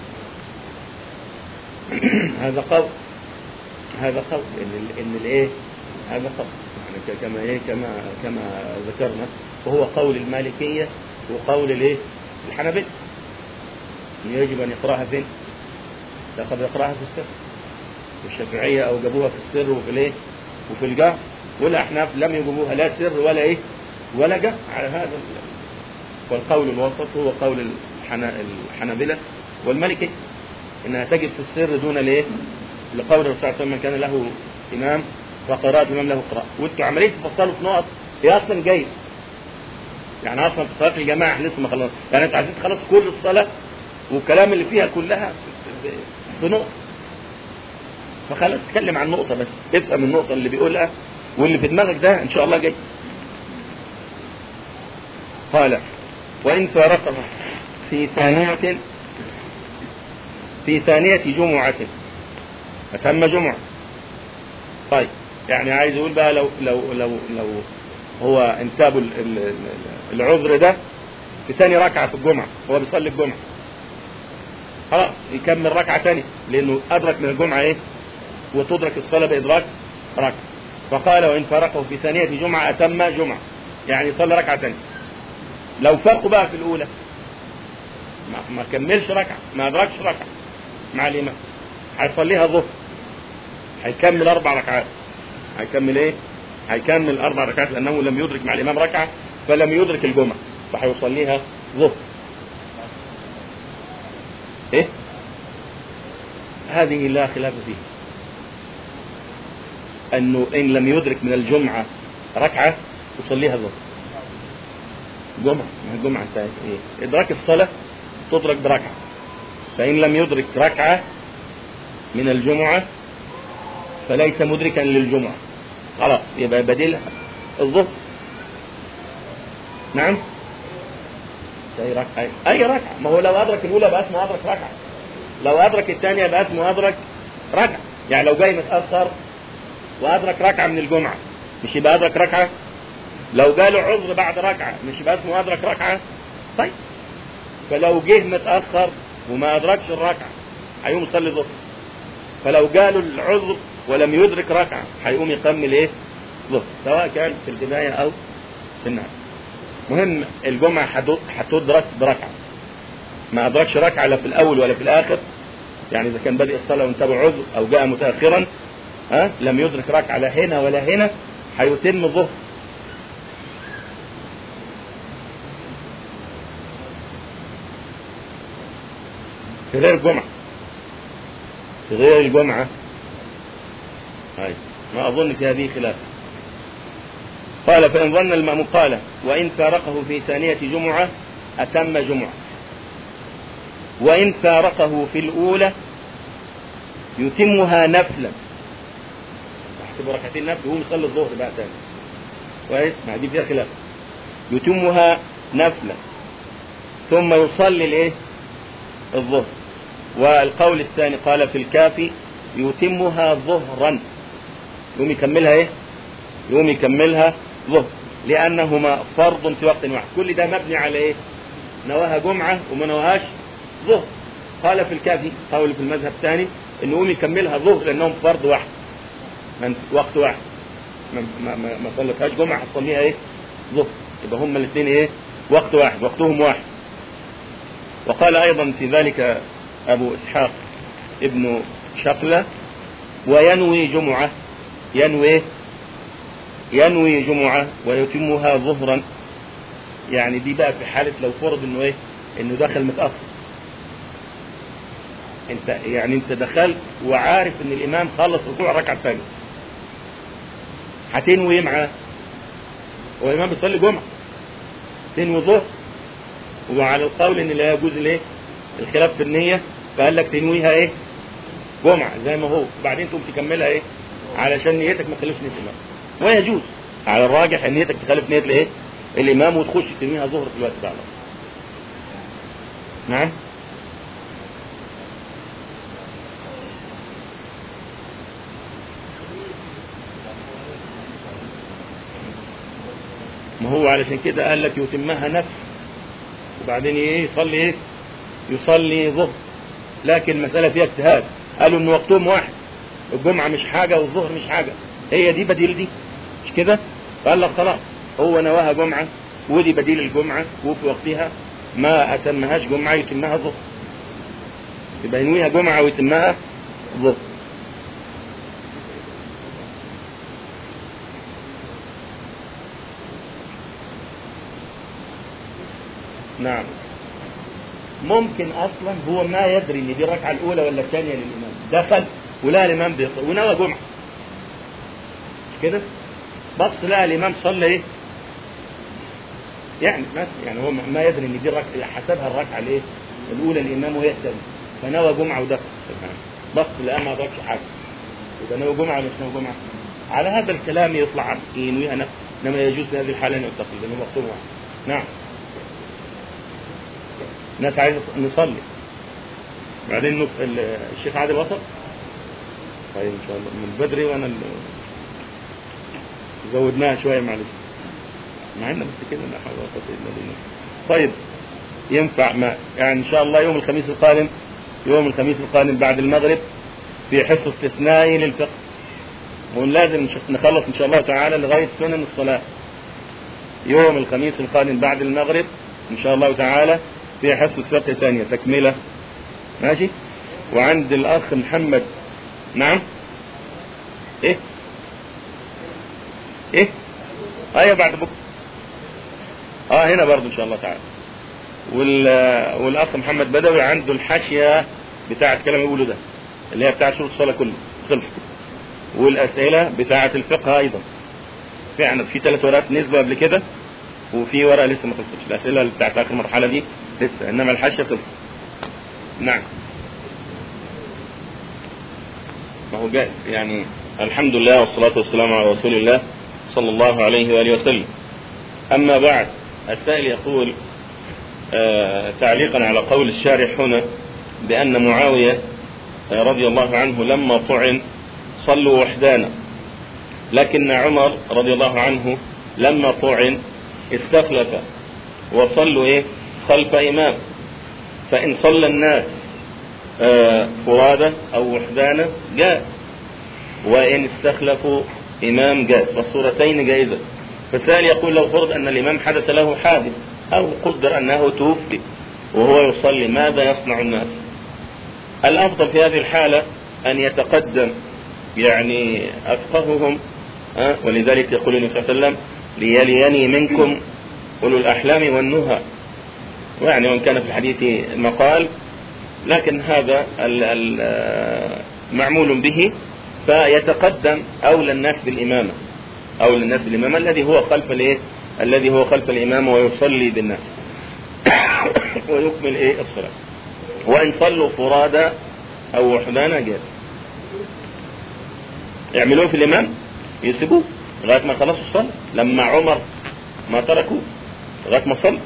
هذا قول هذا قول ان ال ان الايه هذا قول يعني كما ايه كما كما ذكرنا وهو قول المالكيه وقول الايه الحنابلة يجب ان يقراها فين؟ لقد يقراها في السر الشافعيه اوجبوها في السر وفي الايه؟ وفي الجهر والاحناف لم يجيبوها لا سر ولا ايه؟ ولا جهر على هذا والقول الوسط هو قول الحنابلة والمالكي انها تجب في السر دون الايه؟ لقول الرسول صلى الله عليه وسلم من كان له امام فقراءة الامام له قراءة وانتوا عمالين تفصلوا في نقط هي اصلا جايه يعني اصلا في صلاه الجماعه احنا لسه ما خلصنا يعني انت عايزين تخلص كل الصلاه والكلام اللي فيها كلها في نقطه فخلاص تتكلم عن نقطه بس افهم النقطه اللي بيقولها واللي في دماغك ده ان شاء الله جاي قال وان فارقه في ثانية في ثانية جمعة أتم جمعة طيب يعني عايز يقول بقى لو لو لو لو هو انتاب العذر ده في ثاني ركعة في الجمعة هو بيصلي الجمعة خلاص يكمل ركعة ثانية لأنه أدرك من الجمعة إيه وتدرك الصلاة بإدراك ركعة فقال وإن فرقه في ثانية جمعة أتم جمعة يعني يصلي ركعة ثانية لو فرقوا بقى في الأولى ما, ما كملش ركعة ما أدركش ركعة مع الإمام هيصليها ظهر هيكمل أربع ركعات هيكمل إيه؟ هيكمل أربع ركعات لأنه لم يدرك مع الإمام ركعة فلم يدرك الجمعة فهيصليها ظهر إيه؟ هذه لا خلاف فيها انه ان لم يدرك من الجمعه ركعه يصليها الظهر جمعه ما هي الجمعه انتهت ايه ادراك الصلاه تدرك بركعه فان لم يدرك ركعه من الجمعه فليس مدركا للجمعه خلاص يبقى بديلها الظهر نعم اي ركعه اي ركعه ما هو لو ادرك الاولى بقى اسمه ادرك ركعه لو ادرك الثانيه بقى اسمه ادرك ركعه يعني لو جاي متاخر وادرك ركعه من الجمعه مش يبقى ادرك ركعه لو جاله عذر بعد ركعه مش يبقى اسمه ادرك ركعه طيب فلو جه متاخر وما ادركش الركعه هيقوم يصلي الظهر فلو جاله العذر ولم يدرك ركعه هيقوم يكمل ايه ظهر سواء كان في البدايه او في النهايه مهم الجمعه هتد- هتدرك بركعه ما ادركش ركعه لا في الاول ولا في الاخر يعني اذا كان بادئ الصلاه وانتبه عذر او جاء متاخرا ها لم يدرك ركعه لا هنا ولا هنا هيتم الظهر في غير الجمعه في غير الجمعه هاي ما اظن في هذه خلاف قال فان ظن المأموم قال وان فارقه في ثانيه جمعه اتم جمعه وإن فارقه في الأولى يتمها نفلا يحسب ركعتين نفل وهو يصلي الظهر بقى تاني كويس ما دي فيها خلاف يتمها نفلا ثم يصلي الايه الظهر والقول الثاني قال في الكافي يتمها ظهرا يقوم يكملها ايه يقوم يكملها ظهر لأنهما فرض في وقت واحد كل ده مبني على ايه نواها جمعة وما نواهاش ظهر قال في الكافي قول في المذهب الثاني انه يقوم يكملها ظهر لانهم فرض واحد من وقت واحد ما ما ما, ما صلتهاش جمعه هتصليها ايه؟ ظهر يبقى هما الاثنين ايه؟ وقت واحد وقتهم واحد وقال ايضا في ذلك ابو اسحاق ابن شقله وينوي جمعه ينوي إيه؟ ينوي جمعه ويتمها ظهرا يعني دي بقى في حاله لو فرض انه ايه؟ انه دخل متاخر انت يعني انت دخلت وعارف ان الامام خلص ركوع الركعه الثانيه هتنوي ايه معاه هو الامام بيصلي جمعه تنوي ظهر وعلى القول ان لا يجوز الايه الخلاف في النيه فقال لك تنويها ايه جمعه زي ما هو وبعدين تقوم تكملها ايه علشان نيتك ما تخالفش نيه الامام ويجوز على الراجح ان نيتك تخالف نيه الايه الامام وتخش تنويها ظهر في الوقت ده على طول. نعم ما هو علشان كده قال لك يتمها نفس وبعدين ايه يصلي ايه يصلي ظهر لكن المسألة فيها اجتهاد قالوا ان وقتهم واحد الجمعة مش حاجة والظهر مش حاجة هي دي بديل دي مش كده فقال لك خلاص هو نواها جمعة ودي بديل الجمعة وفي وقتها ما أتمهاش جمعة يتمها ظهر يبقى ينويها جمعة ويتمها ظهر نعم ممكن اصلا هو ما يدري ان دي الركعه الاولى ولا الثانيه للامام دخل ولقى الامام بيقرا ونوى جمعه مش كده بص لقى الامام صلى ايه يعني بس يعني هو ما يدري ان دي الركعه حسبها الركعه الايه الاولى الامام وهي الثانيه فنوى جمعه ودخل سبحان بص لقى ما ضربش حاجه يبقى نوى جمعه ولا مش نوى جمعه على هذا الكلام يطلع ينويها نفسه انما يجوز في هذه الحاله ان يعتقد لانه مقصود واحد نعم ناس عايزه نصلي بعدين نط... ال- الشيخ عادل وصل طيب ان شاء الله من بدري وانا ال... زودناها شويه معلش مع ان بس كده لا حول ولا قوه الا بالله طيب ينفع ما يعني ان شاء الله يوم الخميس القادم يوم الخميس القادم بعد المغرب في حصه استثنائي للفقه ولازم نش- نخلص ان شاء الله تعالى لغايه سنن الصلاه يوم الخميس القادم بعد المغرب ان شاء الله تعالى في حصة فقه ثانية تكملة ماشي وعند الأخ محمد نعم إيه إيه أيوة بعد بكرة آه هنا برضو إن شاء الله تعالى وال... والأخ محمد بدوي عنده الحاشية بتاعة كلام يقوله ده اللي هي بتاعة شروط الصلاة كله خلصت والاسئله بتاعه الفقه ايضا في عندنا في ثلاث ورقات نسبه قبل كده وفي ورقه لسه ما خلصتش الاسئله اللي بتاعت اخر مرحله دي لسه انما الحاشيه خلصت نعم ما هو جائز يعني الحمد لله والصلاة والسلام على رسول الله صلى الله عليه وآله وسلم أما بعد السائل يقول آه تعليقا على قول الشارح هنا بأن معاوية آه رضي الله عنه لما طعن صلوا وحدانا لكن عمر رضي الله عنه لما طعن استخلف وصلوا ايه خلف امام فان صلى الناس آه فرادى او وحدانا جاء وان استخلفوا امام جاز والصورتين جائزه فالسائل يقول لو فرض ان الامام حدث له حادث او قدر انه توفي وهو يصلي ماذا يصنع الناس الافضل في هذه الحاله ان يتقدم يعني افقههم أه؟ ولذلك يقول النبي صلى الله عليه وسلم ليليني منكم أولو الأحلام والنهى يعني وإن كان في الحديث مقال لكن هذا معمول به فيتقدم أولى الناس بالإمامة أولى الناس بالإمامة الذي هو خلف الإيه؟ الذي هو خلف الإمام ويصلي بالناس ويكمل إيه الصلاة وإن صلوا فرادى أو وحدانا جاز يعملوه في الإمام يسيبوه لغاية ما خلصوا الصلاة لما عمر ما تركوه لغاية ما صلى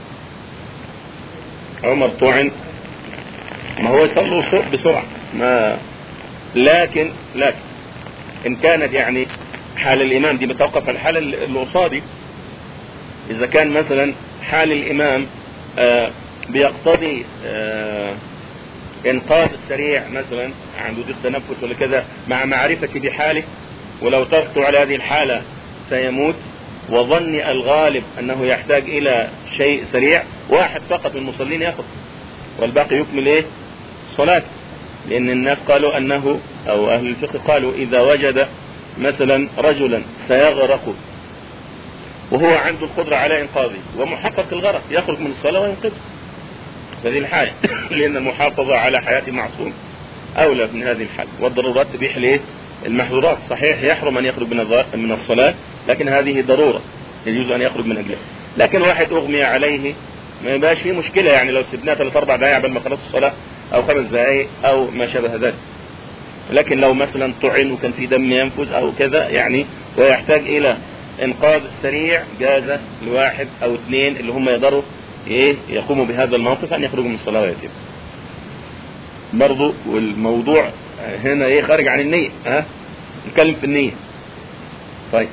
عمر طعن ما هو يصلوا بسرعة ما لكن لكن إن كانت يعني حال الإمام دي بتوقف على الحالة اللي قصادي إذا كان مثلا حال الإمام آه بيقتضي آه إنقاذ السريع مثلا عنده ضيق تنفس ولا كذا مع معرفتي بحاله ولو تركت على هذه الحالة سيموت وظني الغالب أنه يحتاج إلى شيء سريع واحد فقط من المصلين يأخذ والباقي يكمل إيه صلاة لأن الناس قالوا أنه أو أهل الفقه قالوا إذا وجد مثلا رجلا سيغرق وهو عنده القدرة على إنقاذه ومحقق الغرق يخرج من الصلاة وينقذه هذه الحالة لأن المحافظة على حياة معصوم أولى من هذه الحالة والضرورات تبيح ليه المحظورات صحيح يحرم أن يخرج من من الصلاة لكن هذه ضرورة يجوز أن يخرج من أجلها لكن واحد أغمي عليه ما يبقاش فيه مشكلة يعني لو سبناه ثلاث أربع دقائق قبل ما خلص الصلاة أو خمس دقائق أو ما شابه ذلك لكن لو مثلا طعن وكان في دم ينفذ أو كذا يعني ويحتاج إلى إنقاذ سريع جاز لواحد أو اثنين اللي هم يقدروا إيه يقوموا بهذا الموقف أن يخرجوا من الصلاة ويتم برضو والموضوع هنا ايه خارج عن النية ها نتكلم في النية طيب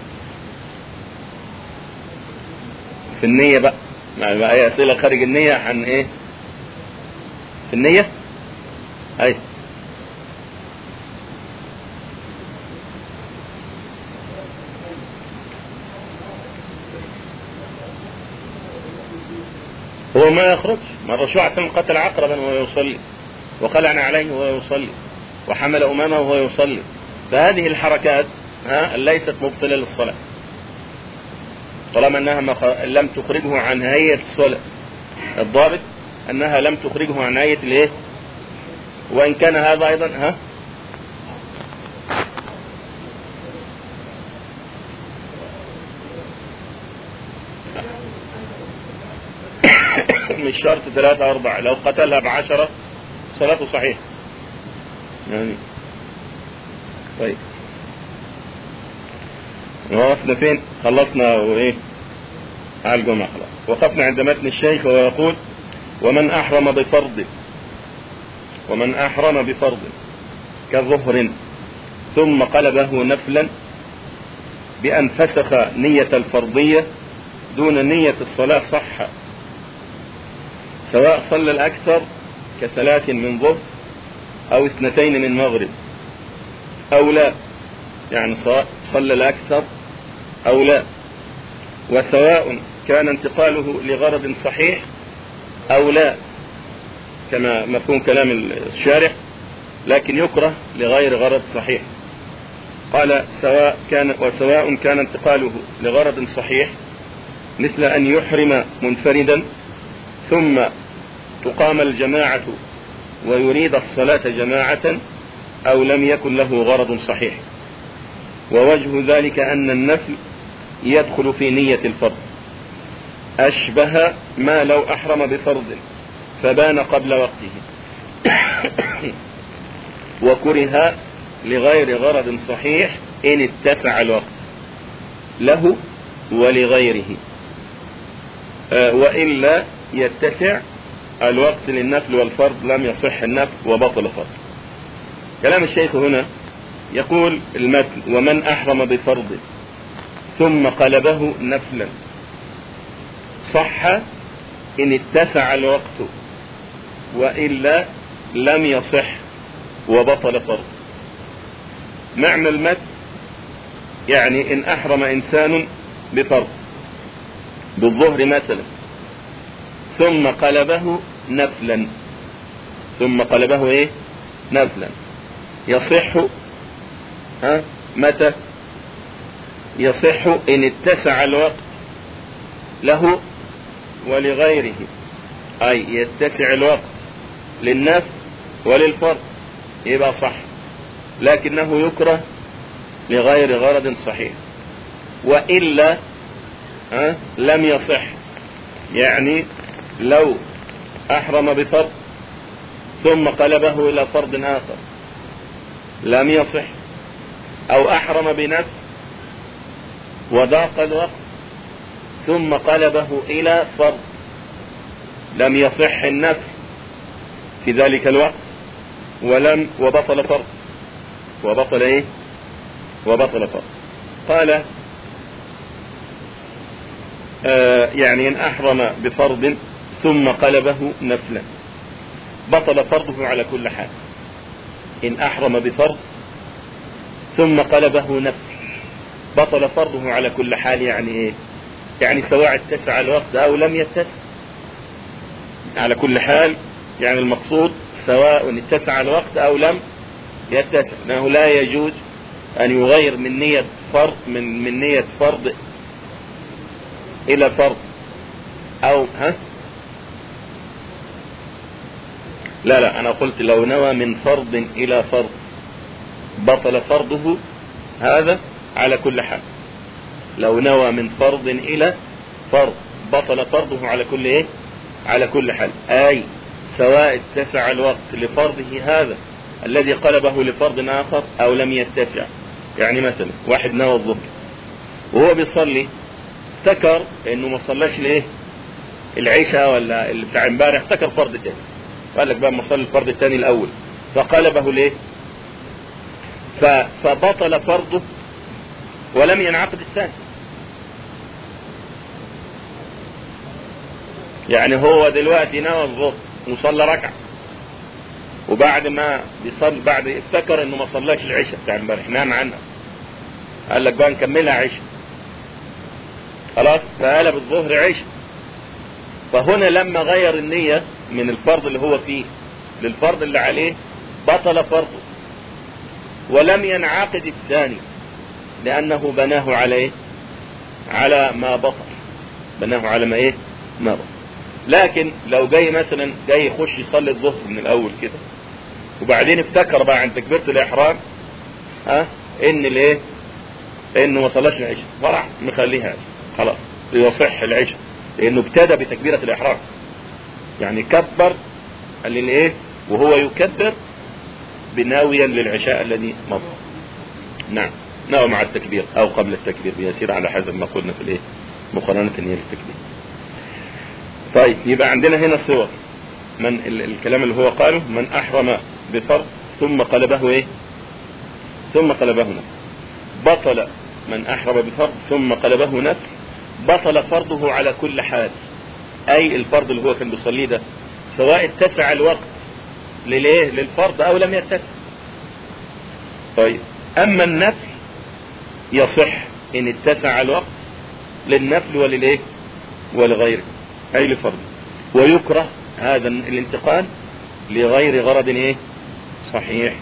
في النية بقى يعني بقى اي اسئلة خارج النية عن ايه في النية اي هو ما يخرجش ما الرسول عليه الصلاه قتل عقربا وهو يصلي وقلع عليه وهو يصلي وحمل أمامه وهو يصلي فهذه الحركات ها ليست مبطلة للصلاة طالما أنها لم تخرجه عن هيئة الصلاة الضابط أنها لم تخرجه عن هيئة الإيه وإن كان هذا أيضا ها مش شرط ثلاثة أربعة لو قتلها بعشرة صلاته صحيح يعني طيب وقفنا فين خلصنا وايه على الجمعة خلاص وقفنا عند متن الشيخ وهو يقول ومن أحرم بفرض ومن أحرم بفرض كظهر ثم قلبه نفلا بأن فسخ نية الفرضية دون نية الصلاة صح سواء صلى الأكثر كثلاث من ظهر أو اثنتين من مغرب أو لا يعني صلى الأكثر أو لا وسواء كان انتقاله لغرض صحيح أو لا كما مفهوم كلام الشارح لكن يكره لغير غرض صحيح قال سواء كان وسواء كان انتقاله لغرض صحيح مثل أن يحرم منفردا ثم تقام الجماعة ويريد الصلاة جماعة أو لم يكن له غرض صحيح ووجه ذلك أن النفل يدخل في نية الفرض أشبه ما لو أحرم بفرض فبان قبل وقته وكره لغير غرض صحيح إن اتسع الوقت له ولغيره آه، وإلا يتسع الوقت للنفل والفرض لم يصح النفل وبطل فرض كلام الشيخ هنا يقول المتن ومن أحرم بفرض ثم قلبه نفلا صح إن اتسع الوقت وإلا لم يصح وبطل فرض معنى المتن يعني إن أحرم إنسان بفرض بالظهر مثلا ثم قلبه نفلا ثم قلبه ايه نفلا يصح ها متى يصح ان اتسع الوقت له ولغيره اي يتسع الوقت للنفل وللفرض يبقى صح لكنه يكره لغير غرض صحيح وإلا ها لم يصح يعني لو أحرم بفرض ثم قلبه إلى فرض آخر لم يصح أو أحرم بنفس وضاق الوقت ثم قلبه إلى فرض لم يصح النفس في ذلك الوقت ولم وبطل فرض وبطل ايه وبطل فرض قال آه يعني ان احرم بفرض ثم قلبه نفلا بطل فرضه على كل حال ان احرم بفرض ثم قلبه نفل بطل فرضه على كل حال يعني ايه يعني سواء اتسع الوقت او لم يتسع على كل حال يعني المقصود سواء اتسع الوقت او لم يتسع انه لا يجوز ان يغير من نية فرض من من نية فرض الى فرض او ها لا لا انا قلت لو نوى من فرض الى فرض بطل فرضه هذا على كل حال لو نوى من فرض الى فرض بطل فرضه على كل ايه على كل حال اي سواء اتسع الوقت لفرضه هذا الذي قلبه لفرض اخر او لم يتسع يعني مثلا واحد نوى الظهر وهو بيصلي افتكر انه ما صلاش الايه العشاء ولا اللي بتاع امبارح افتكر فرض تاني قال لك بقى ما صلي الفرض الثاني الاول فقلبه ليه ف... فبطل فرضه ولم ينعقد الثاني يعني هو دلوقتي نوى الظهر وصلى ركعه وبعد ما بيصلي بعد افتكر انه ما صلاش العشاء بتاع امبارح نام عنها قال لك بقى نكملها عشاء خلاص فقلب الظهر عشاء فهنا لما غير النية من الفرض اللي هو فيه للفرض اللي عليه بطل فرضه ولم ينعقد الثاني لأنه بناه على إيه؟ على ما بطل بناه على ما إيه؟ ما بطل لكن لو جاي مثلا جاي يخش يصلي الظهر من الأول كده وبعدين افتكر بقى عند تكبيرة الإحرام ها إن الإيه؟ إنه ما صلاش العشاء فراح مخليها خلاص يصح العشاء لأنه ابتدى بتكبيرة الإحرام يعني كبر قال لي ايه وهو يكبر بناويا للعشاء الذي مضى نعم نوى مع التكبير او قبل التكبير بيسير على حسب ما قلنا في الايه مقارنة هي للتكبير طيب يبقى عندنا هنا صور من ال الكلام اللي هو قاله من احرم بفرض ثم قلبه ايه ثم قلبه نفل بطل من احرم بفرض ثم قلبه نفل بطل فرضه على كل حال اي الفرض اللي هو كان بيصليه ده سواء اتسع الوقت لليه للفرض او لم يتسع طيب اما النفل يصح ان اتسع الوقت للنفل وللايه ولغيره اي لفرض ويكره هذا الانتقال لغير غرض ايه صحيح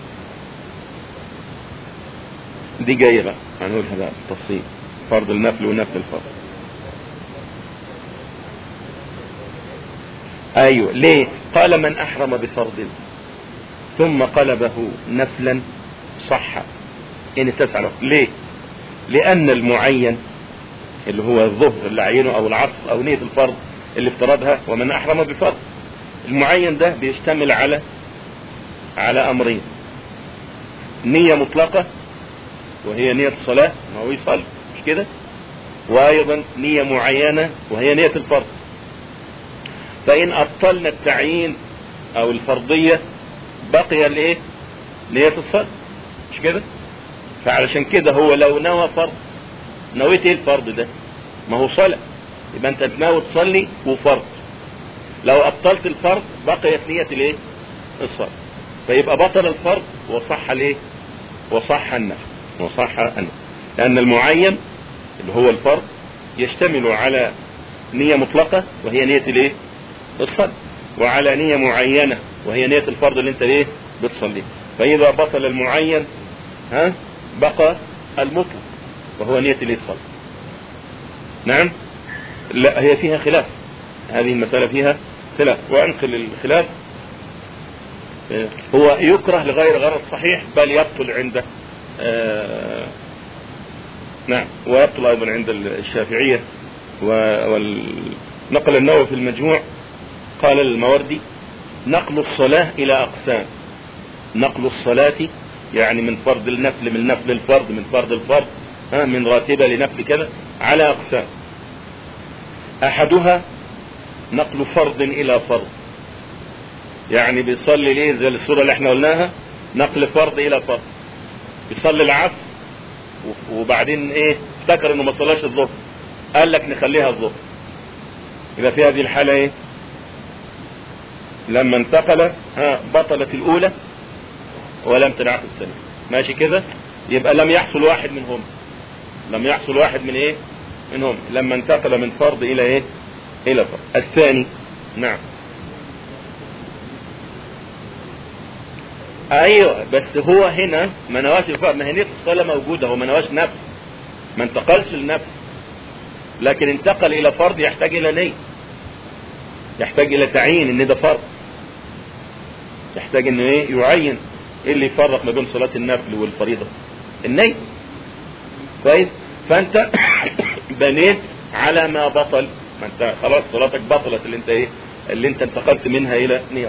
دي جايه بقى هنقولها بقى بالتفصيل فرض النفل ونفل الفرض ايوه ليه قال من احرم بفرض ثم قلبه نفلا صح ان اتسع له ليه لأن المعين اللي هو الظهر اللي عينه أو العصر أو نية الفرض اللي افترضها ومن أحرم بفرض المعين ده بيشتمل على على أمرين نية مطلقة وهي نية الصلاة ما هو يصلي مش كده وأيضا نية معينة وهي نية الفرض فإن أبطلنا التعيين أو الفرضية بقي الإيه نية الصلاة مش كده فعلشان كده هو لو نوى فرض نويت ايه الفرض ده ما هو صلاة يبقى انت ناوي تصلي وفرض لو ابطلت الفرض بقيت نية الايه الصلاة فيبقى بطل الفرض وصح الايه وصح النفل وصح النفل لان المعين اللي هو الفرض يشتمل على نية مطلقة وهي نية الايه الصلاة وعلى نية معينة وهي نية الفرض اللي انت ايه بتصليه فاذا بطل المعين ها بقى المطلق وهو نية الإيصال نعم لا هي فيها خلاف هذه المسألة فيها خلاف وأنقل الخلاف هو يكره لغير غرض صحيح بل يبطل عند آه نعم ويبطل أيضا عند الشافعية ونقل النووي في المجموع قال الموردي نقل الصلاة إلى أقسام نقل الصلاة يعني من فرض النفل من نفل الفرض من فرض الفرض ها من راتبة لنفل كذا على أقسام أحدها نقل فرض إلى فرض يعني بيصلي ليه زي الصورة اللي احنا قلناها نقل فرض إلى فرض بيصلي العصر وبعدين ايه افتكر انه ما صلاش الظهر قال لك نخليها الظهر يبقى في هذه الحالة ايه لما انتقل ها بطلت الأولى ولم تنعقد الثانية ماشي كده يبقى لم يحصل واحد منهم لم يحصل واحد من ايه منهم لما انتقل من فرض الى ايه الى فرض الثاني نعم ايوه بس هو هنا ما نواش الفرض ما هي نية الصلاة موجودة هو ما نواش نفس ما انتقلش للنفس لكن انتقل الى فرض يحتاج الى نية يحتاج الى تعيين ان ده فرض يحتاج انه ايه يعين ايه اللي يفرق ما بين صلاة النفل والفريضة النية كويس فانت بنيت على ما بطل ما انت خلاص صلاتك بطلت اللي انت ايه اللي انت انتقلت منها الى نية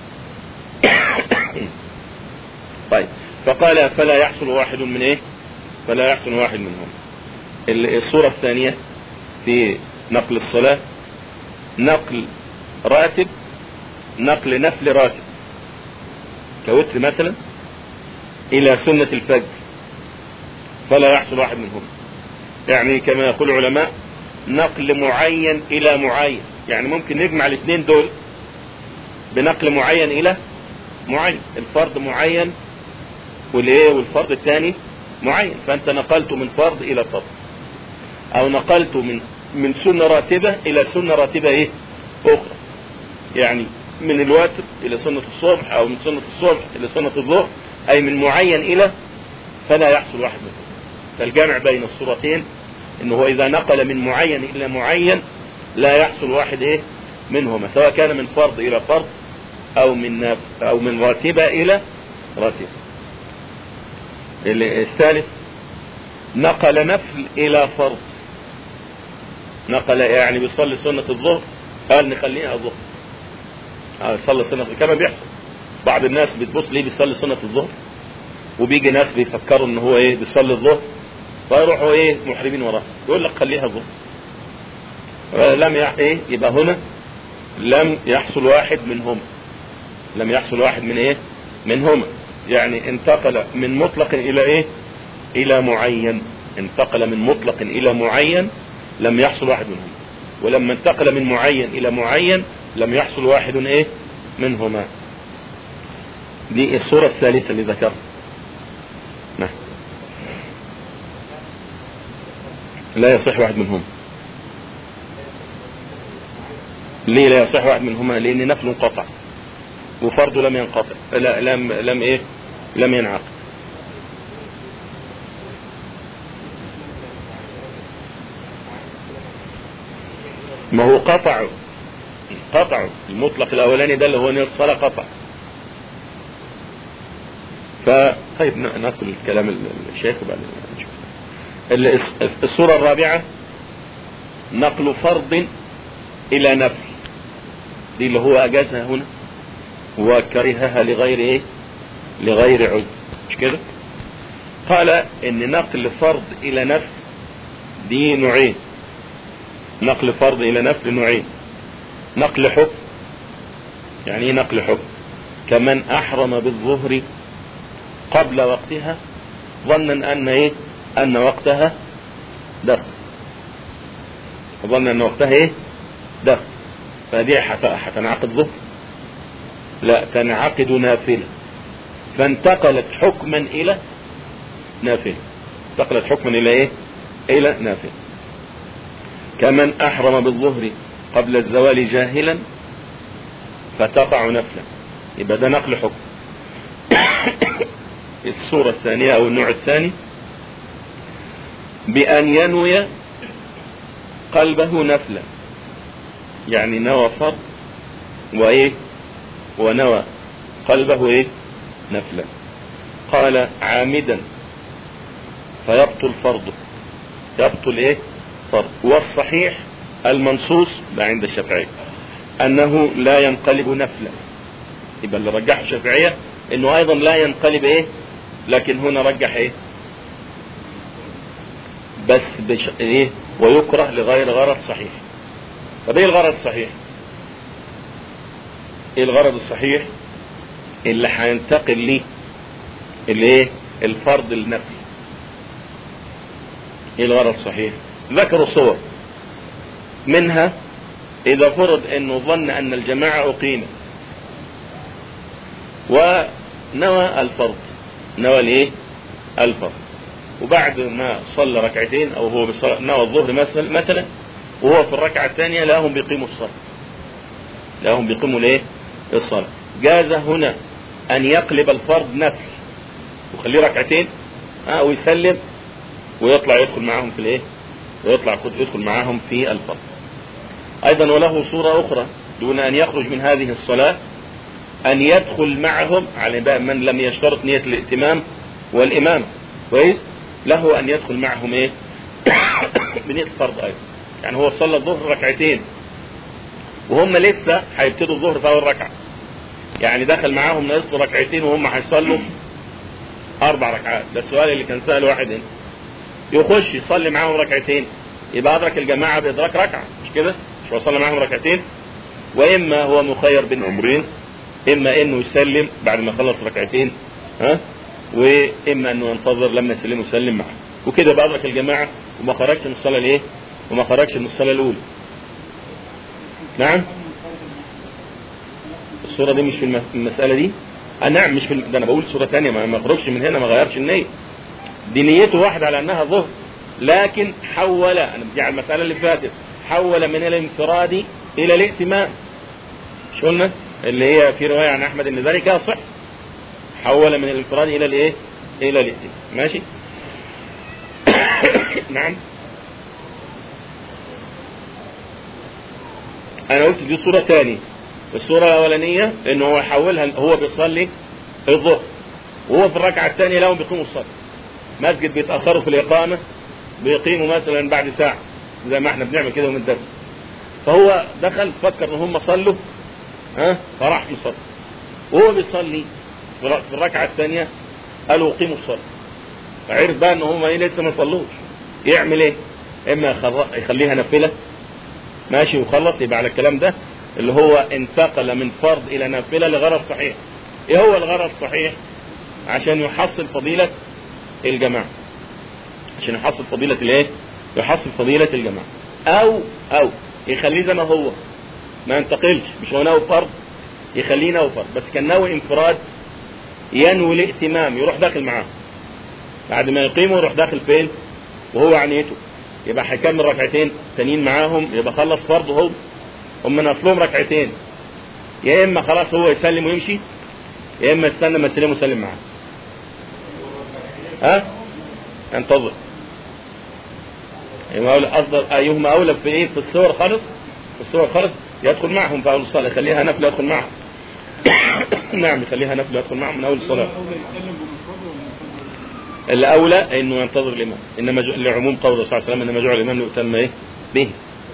طيب فقال فلا يحصل واحد من ايه فلا يحصل واحد منهم الصورة الثانية في نقل الصلاة نقل راتب نقل نفل راتب كوتر مثلا الى سنة الفجر فلا يحصل واحد منهم يعني كما يقول العلماء نقل معين الى معين يعني ممكن نجمع الاثنين دول بنقل معين الى معين الفرض معين والايه والفرض الثاني معين فانت نقلته من فرض الى فرض او نقلته من من سنة راتبة الى سنة راتبة ايه اخرى يعني من الوتر الى سنة الصبح او من سنة الصبح الى سنة الظهر اي من معين الى فلا يحصل واحد منهم فالجمع بين الصورتين انه هو اذا نقل من معين الى معين لا يحصل واحد ايه منهما سواء كان من فرض الى فرض او من او من راتبة الى راتبة الثالث نقل نفل الى فرض نقل يعني بيصلي سنة الظهر قال نخليها الظهر صلى سنة كما بيحصل بعض الناس بتبص ليه بيصلي سنة الظهر وبيجي ناس بيفكروا ان هو ايه بيصلي الظهر فيروحوا ايه محرمين وراه يقول لك خليها الظهر لم يح... ايه يبقى هنا لم يحصل واحد منهم لم يحصل واحد من ايه منهما يعني انتقل من مطلق الى ايه الى معين انتقل من مطلق الى معين لم يحصل واحد منهم ولما انتقل من معين الى معين لم يحصل واحد ايه منهما دي الصورة الثالثة اللي ذكرها نعم لا يصح واحد منهم ليه لا يصح واحد منهما لان نفل انقطع وفرضه لم ينقطع لا لم لم ايه لم ينعقد ما هو قطع قطع المطلق الاولاني ده اللي هو نية الصلاة قطع ف طيب ناكل الكلام الشيخ وبعدين نشوف ال- الصورة الرابعة نقل فرض إلى نفل دي اللي هو أجازها هنا وكرهها لغير إيه لغير عذر مش كده قال إن نقل فرض إلى نفل دي نوعين نقل فرض إلى نفل نوعين نقل حكم يعني ايه نقل حكم كمن أحرم بالظهر قبل وقتها ظنا أن إيه أن وقتها دخل ظن أن وقتها إيه دخل فدي حت- هتنعقد ظهر لا تنعقد نافلة فانتقلت حكما إلى نافلة انتقلت حكما إلى إيه إلى نافلة كمن أحرم بالظهر قبل الزوال جاهلا فتقع نفلا يبقى ده نقل حكم الصورة الثانية أو النوع الثاني بأن ينوي قلبه نفلا يعني نوى فرض وإيه ونوى قلبه إيه نفلا قال عامدا فيبطل فرضه يبطل إيه فرض والصحيح المنصوص ده عند الشافعية أنه لا ينقلب نفلا يبقى اللي رجحه الشافعية انه ايضا لا ينقلب ايه لكن هنا رجح ايه بس بش... ايه ويكره لغير غرض صحيح طب ايه الغرض الصحيح ايه الغرض الصحيح اللي هينتقل ليه اللي ايه الفرض النفي ايه الغرض الصحيح ذكروا صور منها اذا فرض انه ظن ان الجماعة اقيمت ونوى الفرض نوى الايه الفرض وبعد ما صلى ركعتين او هو بصلاة نوى الظهر مثلا مثلا وهو في الركعة الثانية لاهم بيقيموا الصلاة لاهم بيقيموا الايه الصلاة جاز هنا ان يقلب الفرض نفل وخليه ركعتين اه ويسلم ويطلع يدخل معاهم في الايه ويطلع يدخل معاهم في الفرض ايضا وله صورة اخرى دون ان يخرج من هذه الصلاة ان يدخل معهم على بقى من لم يشترط نية الائتمام والامام كويس له ان يدخل معهم ايه بنية الفرض ايضا يعني هو صلى الظهر ركعتين وهم لسه هيبتدوا الظهر في اول ركعة يعني دخل معاهم ناقص ركعتين وهم هيصلوا اربع ركعات ده السؤال اللي كان سأل واحد هنا يخش يصلي معاهم ركعتين يبقى ادرك الجماعة بادراك ركعة مش كده مش هو صلى معاهم ركعتين واما هو مخير بين امرين اما انه يسلم بعد ما خلص ركعتين ها واما انه ينتظر لما يسلم ويسلم معه وكده بقى ادرك الجماعه وما خرجش من الصلاه الايه وما خرجش من الصلاه الاولى نعم الصوره دي مش في الم- المساله دي آه نعم مش في ال- ده انا بقول صوره ثانيه ما ما خرجش من هنا ما غيرش النيه دي نيته واحده على انها ظهر لكن حول انا بدي على المساله اللي فاتت حول من الانفراد الى الائتمام مش قلنا اللي هي في رواية عن أحمد إن ذلك صح حول من الانفراد إلى الإيه إلى الائتمام ماشي نعم أنا قلت دي صورة تانية الصورة الأولانية إنه هو يحولها هو بيصلي الظهر وهو في الركعة الثانية لهم بيقيموا الصلاة مسجد بيتأخروا في الإقامة بيقيموا مثلا بعد ساعة زي ما احنا بنعمل كده من الدرس فهو دخل فكر ان هم صلوا ها فراح يصلي وهو بيصلي في الر- في الركعه الثانيه قالوا قيموا الصلاه فعرف بقى ان هم ايه لسه ما صلوش يعمل ايه اما يخر- يخليها نافله ماشي وخلص يبقى على الكلام ده اللي هو انتقل من فرض الى نافله لغرض صحيح ايه هو الغرض الصحيح عشان يحصل فضيله الجماعه عشان يحصل فضيله الايه يحصل فضيله الجماعه او او يخليه زي ما هو ما ينتقلش مش هو ناوي فرض يخليه ناوي فرض بس كان ناوي انفراد ينوي الائتمام يروح داخل معاه بعد ما يقيموا يروح داخل فين وهو عنيته يبقى هيكمل ركعتين تانيين معاهم يبقى خلص فرضه هو هم من اصلهم ركعتين يا اما خلاص هو يسلم ويمشي يا اما يستنى ما يسلم ويسلم معاه ها انتظر أيهما أولى أفضل أيهما أولى في إيه في الصور خالص في الصور خالص يدخل معهم في أول الصلاة يخليها نفل يدخل معهم نعم يخليها نفل يدخل معهم من أول الصلاة الاولى انه ينتظر الامام انما ج- لعموم قوله صلى الله عليه وسلم انما جعل الامام ليؤتم ايه به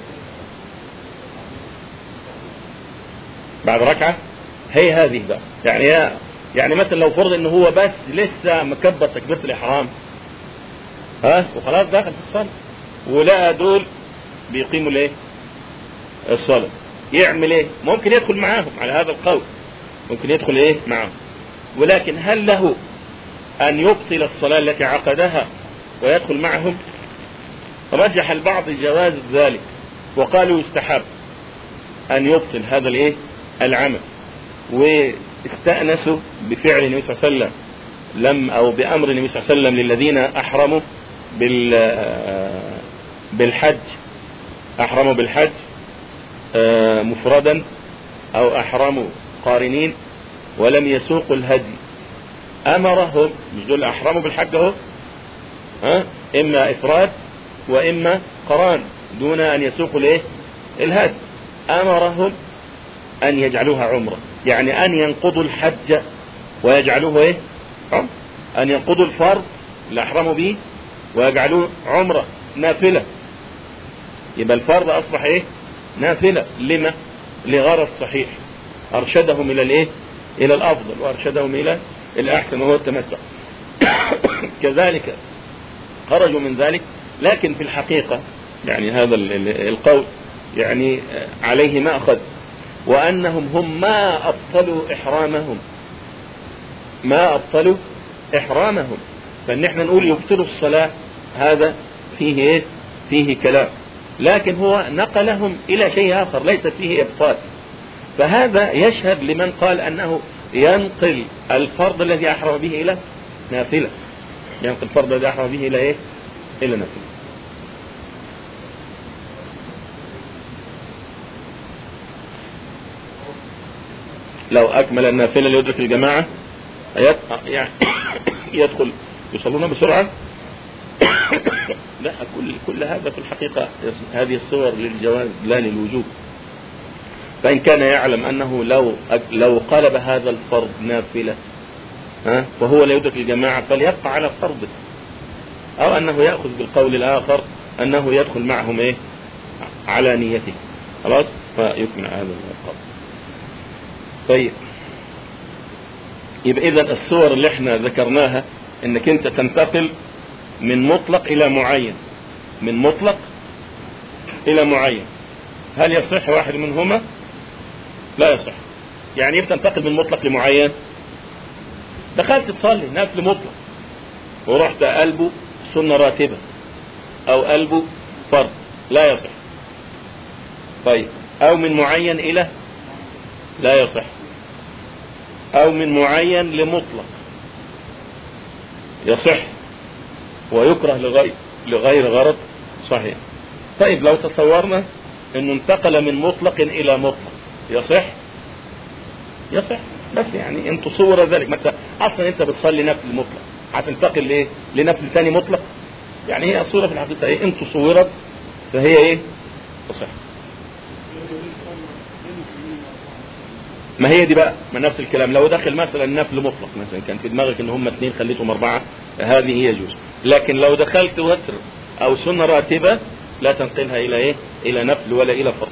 بعد ركعه هي هذه بقى يعني هي يعني مثلا لو فرض ان هو بس لسه مكبر تكبيره الاحرام ها وخلاص داخل في الصلاه ولقى دول بيقيموا الايه الصلاه يعمل ايه ممكن يدخل معاهم على هذا القول ممكن يدخل ايه معاهم ولكن هل له ان يبطل الصلاه التي عقدها ويدخل معهم رجح البعض جواز ذلك وقالوا يستحب ان يبطل هذا الايه العمل واستأنسوا بفعل النبي صلى الله عليه وسلم لم او بامر النبي صلى الله عليه وسلم للذين احرموا بال بالحج احرموا بالحج آه، مفردا او احرموا قارنين ولم يسوقوا الهدي امرهم مش دول احرموا بالحج اهو ها اما افراد واما قران دون ان يسوقوا الايه الهدي امرهم ان يجعلوها عمره يعني ان ينقضوا الحج ويجعلوه ايه عمره ان ينقضوا الفرض اللي احرموا به ويجعلوه عمره نافله يبقى الفرض اصبح ايه نافله لما لغرض صحيح ارشدهم الى الايه الى الافضل وارشدهم الى الاحسن وهو التمتع كذلك خرجوا من ذلك لكن في الحقيقه يعني هذا ال- ال- القول يعني عليه ماخذ وانهم هم ما ابطلوا احرامهم ما ابطلوا احرامهم فان احنا نقول يبطلوا الصلاه هذا فيه ايه فيه كلام لكن هو نقلهم الى شيء اخر ليس فيه ابطال فهذا يشهد لمن قال انه ينقل الفرض الذي احرم به الى نافله ينقل الفرض الذي احرم به الى ايه الى نافله لو اكمل النافله ليدرك الجماعه يت- يعني يدخل يصلون بسرعه لا كل كل هذا في الحقيقه هذه الصور للجواز لا للوجوب فإن كان يعلم أنه لو لو قلب هذا الفرض نافلة ها وهو لا يدرك الجماعة فليبقى على فرضه أو أنه يأخذ بالقول الآخر أنه يدخل معهم إيه على نيته خلاص فيكمل هذا القول طيب يبقى إذا الصور اللي احنا ذكرناها انك انت تنتقل من مطلق الى معين من مطلق الى معين هل يصح واحد منهما لا يصح يعني ايه بتنتقل من مطلق لمعين دخلت تصلي نفل مطلق ورحت قلبه سنة راتبة او قلبه فرض لا يصح طيب او من معين الى لا يصح او من معين لمطلق يصح ويكره لغير لغير غرض صحيح طيب لو تصورنا انه انتقل من مطلق الى مطلق يصح يصح بس يعني ان تصور ذلك مثلا اصلا انت بتصلي نفل مطلق هتنتقل لايه لنفل ثاني مطلق يعني هي الصوره في الحقيقه ايه ان تصورت فهي ايه تصح ما هي دي بقى ما نفس الكلام لو دخل مثلا نفل مطلق مثلا كان في دماغك ان هم اثنين خليتهم اربعه هذه هي يجوز لكن لو دخلت وتر او سنه راتبه لا تنقلها الى ايه الى نفل ولا الى فرض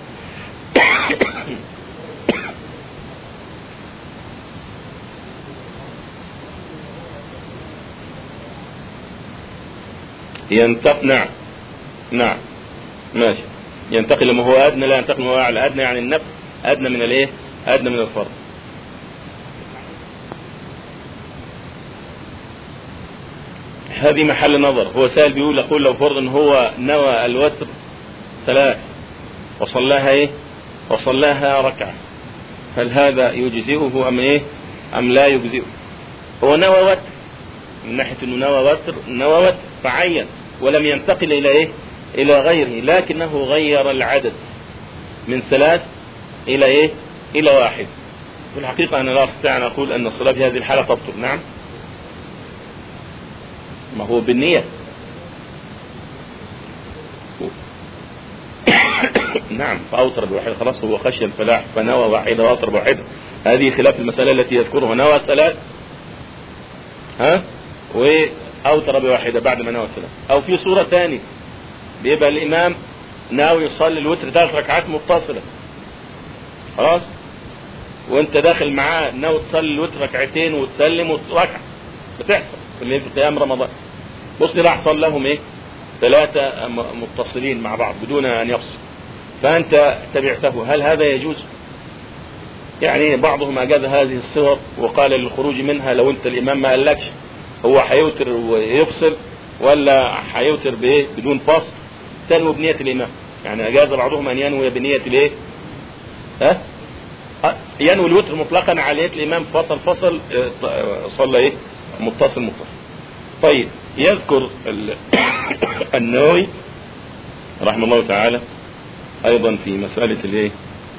ينتقل نعم نعم ماشي ينتقل لما هو ادنى لا ينتقل لما هو اعلى ادنى يعني النفل ادنى من الايه ادنى من الفرض هذه محل نظر هو سائل بيقول يقول لو فرض ان هو نوى الوتر ثلاث وصلاها ايه وصلاها ركعة هل هذا يجزئه ام ايه ام لا يجزئه هو نوى وتر من ناحية انه نوى وتر نوى وتر فعين ولم ينتقل الى ايه الى غيره لكنه غير العدد من ثلاث الى ايه الى واحد في الحقيقة انا لا استطيع ان اقول ان الصلاة في هذه الحالة تبطل نعم ما هو بالنية نعم فأوتر بواحدة خلاص هو خشي الفلاح فنوى واحدة وأوتر بواحدة هذه خلاف المسألة التي يذكرها نوى ثلاث ها اوتر بواحده بعد ما نوى الثلاث او في صوره ثانيه بيبقى الامام ناوي يصلي الوتر ثلاث ركعات متصله خلاص وانت داخل معاه ناوي تصلي الوتر ركعتين وتسلم وركعه بتحصل في اللي في قيام رمضان بص ده حصل لهم ايه ثلاثه م- متصلين مع بعض بدون ان يفصل فانت تبعته هل هذا يجوز يعني بعضهم اجاز هذه الصور وقال للخروج منها لو انت الامام ما قالكش هو هيوتر ويفصل ولا هيوتر بايه بدون فصل تنوي بنية الامام يعني اجاز بعضهم ان ينوي بنية الايه ها أه؟ ينوي الوتر مطلقا على نية الامام فصل فصل اه، ط- اه، صلى ايه متصل متصل طيب يذكر ال- النووي رحمه الله تعالى ايضا في مسألة الايه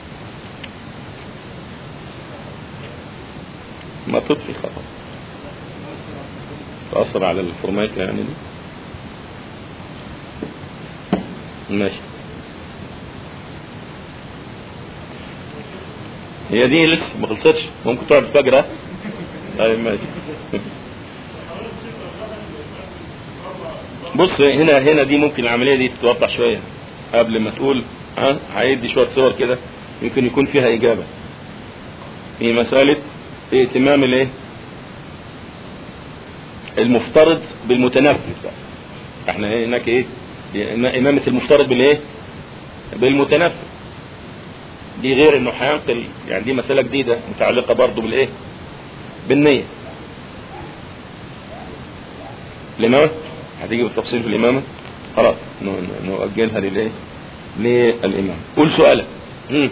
ما تطفي خلاص تأثر على الفورمات يعني دي ماشي هي دي لسه ما خلصتش ممكن تقعد الفجر ها طيب ماشي بص هنا هنا دي ممكن العمليه دي تتوضح شويه قبل ما تقول ها هيدي شويه صور كده يمكن يكون فيها اجابه في مساله ائتمام الايه المفترض بالمتنفذ بقى احنا هناك ايه امامه المفترض بالايه بالمتنفذ دي غير انه هينقل يعني دي مساله جديده متعلقه برضه بالايه بالنيه الامامه هتيجي بالتفصيل في الامامه خلاص ن- ن- نؤجلها للايه للامام قول سؤالك مم.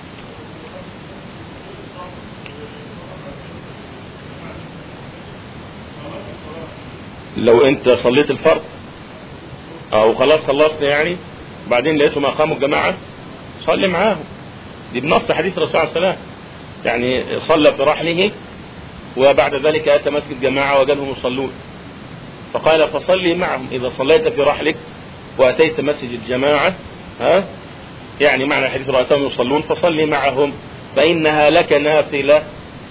لو انت صليت الفرض او خلاص خلصت يعني بعدين لقيتهم اقاموا الجماعه صلي معاهم دي بنص حديث الرسول عليه السلام يعني صلى في رحله وبعد ذلك اتى مسجد جماعه وجدهم يصلون فقال فصلي معهم اذا صليت في رحلك واتيت مسجد الجماعه ها يعني معنى الحديث رأيتهم يصلون فصلي معهم فإنها لك نافلة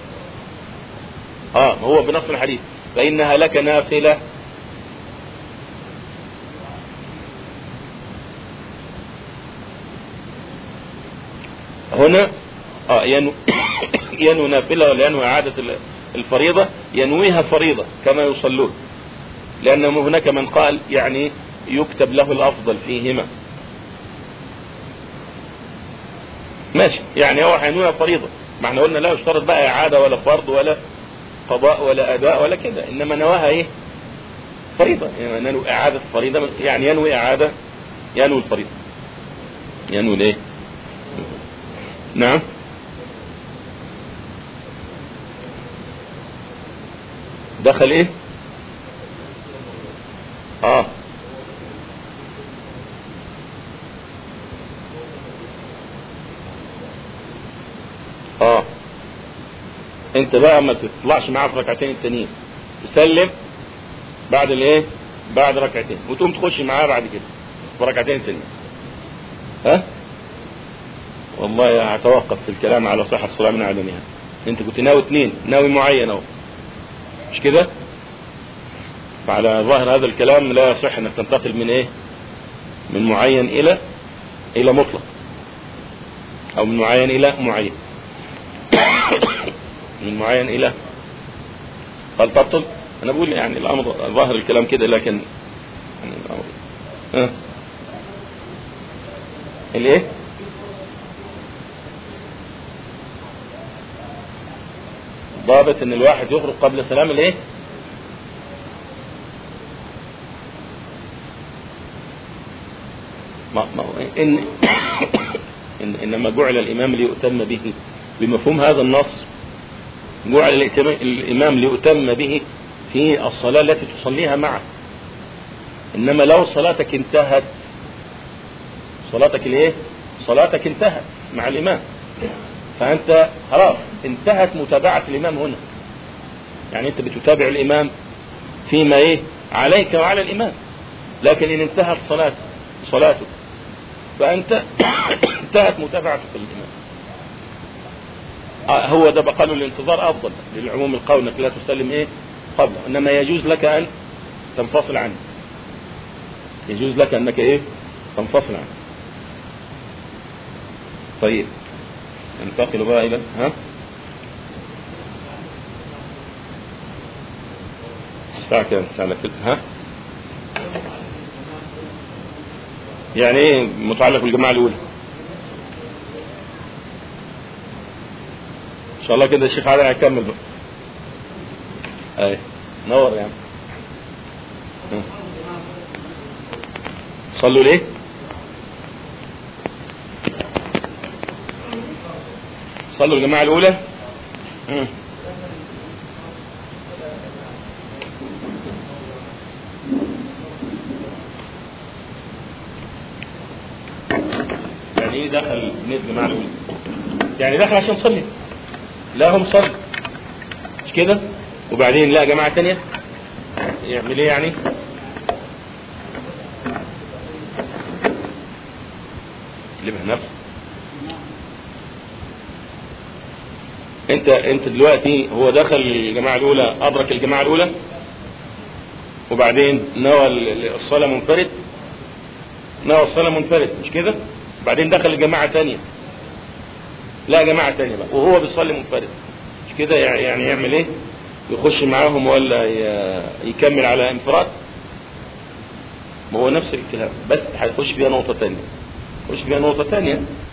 اه هو بنص الحديث فإنها لك نافلة هنا اه ينو ينو نافلة ولا ينوي إعادة الفريضة ينويها فريضة كما يصلون لأن هناك من قال يعني يكتب له الأفضل فيهما ماشي يعني هو هينويها فريضة ما احنا قلنا لا يشترط بقى إعادة ولا فرض ولا قضاء ولا أداء ولا كده إنما نواها إيه فريضة يعني ينوي إعادة فريضة يعني ينوي إعادة ينوي الفريضة ينوي الإيه نعم دخل ايه اه اه انت بقى ما تطلعش معاه في ركعتين التانيين تسلم بعد الايه بعد ركعتين وتقوم تخش معاه بعد كده في ركعتين التانيين ها والله هتوقف في الكلام على صحة الصلاة من عدمها انت كنت ناوي اثنين ناوي معين اهو مش كده فعلى ظاهر هذا الكلام لا يصح انك تنتقل من ايه من معين الى الى مطلق او من معين الى معين من معين الى هل تبطل انا بقول يعني الامر ظاهر الكلام كده لكن يعني الامر ها الايه ضابط ان الواحد يخرج قبل سلام الايه ما ما إن, إن انما جعل الامام ليؤتم به بمفهوم هذا النص جعل الامام ليؤتم به في الصلاة التي تصليها معه انما لو صلاتك انتهت صلاتك الايه صلاتك انتهت مع الامام فانت خلاص انتهت متابعة الامام هنا يعني انت بتتابع الامام فيما ايه عليك وعلى الامام لكن ان انتهت صلاة صلاته فانت انتهت متابعتك للامام آه هو ده بقى له الانتظار افضل للعموم القول انك لا تسلم ايه قبله انما يجوز لك ان تنفصل عنه يجوز لك انك ايه تنفصل عنه طيب ننتقل بقى الى ها الساعة كام؟ الساعة إلا تلت ها؟ يعني ايه متعلق بالجماعة الأولى؟ إن شاء الله كده الشيخ علي هيكمل بقى. أي نور يا عم. ها. صلوا ليه؟ صلوا الجماعة الأولى؟ مم. يعني ايه دخل نت جماعة الأولى؟ يعني دخل عشان يصلي لا هم صلي مش كده؟ وبعدين لا جماعة تانية يعمل ايه يعني؟ يقلبها نفسه انت انت دلوقتي هو دخل الجماعة الأولى أدرك الجماعة الأولى وبعدين نوى ال- الصلاة منفرد نوى الصلاة منفرد مش كده؟ بعدين دخل الجماعة تانية لا جماعة تانية بقى وهو بيصلي منفرد مش كده يعني يعني يعمل ايه؟ يخش معاهم ولا ي- يكمل على انفراد؟ ما هو نفس الكلام بس هيخش فيها نقطة تانية يخش فيها نقطة تانية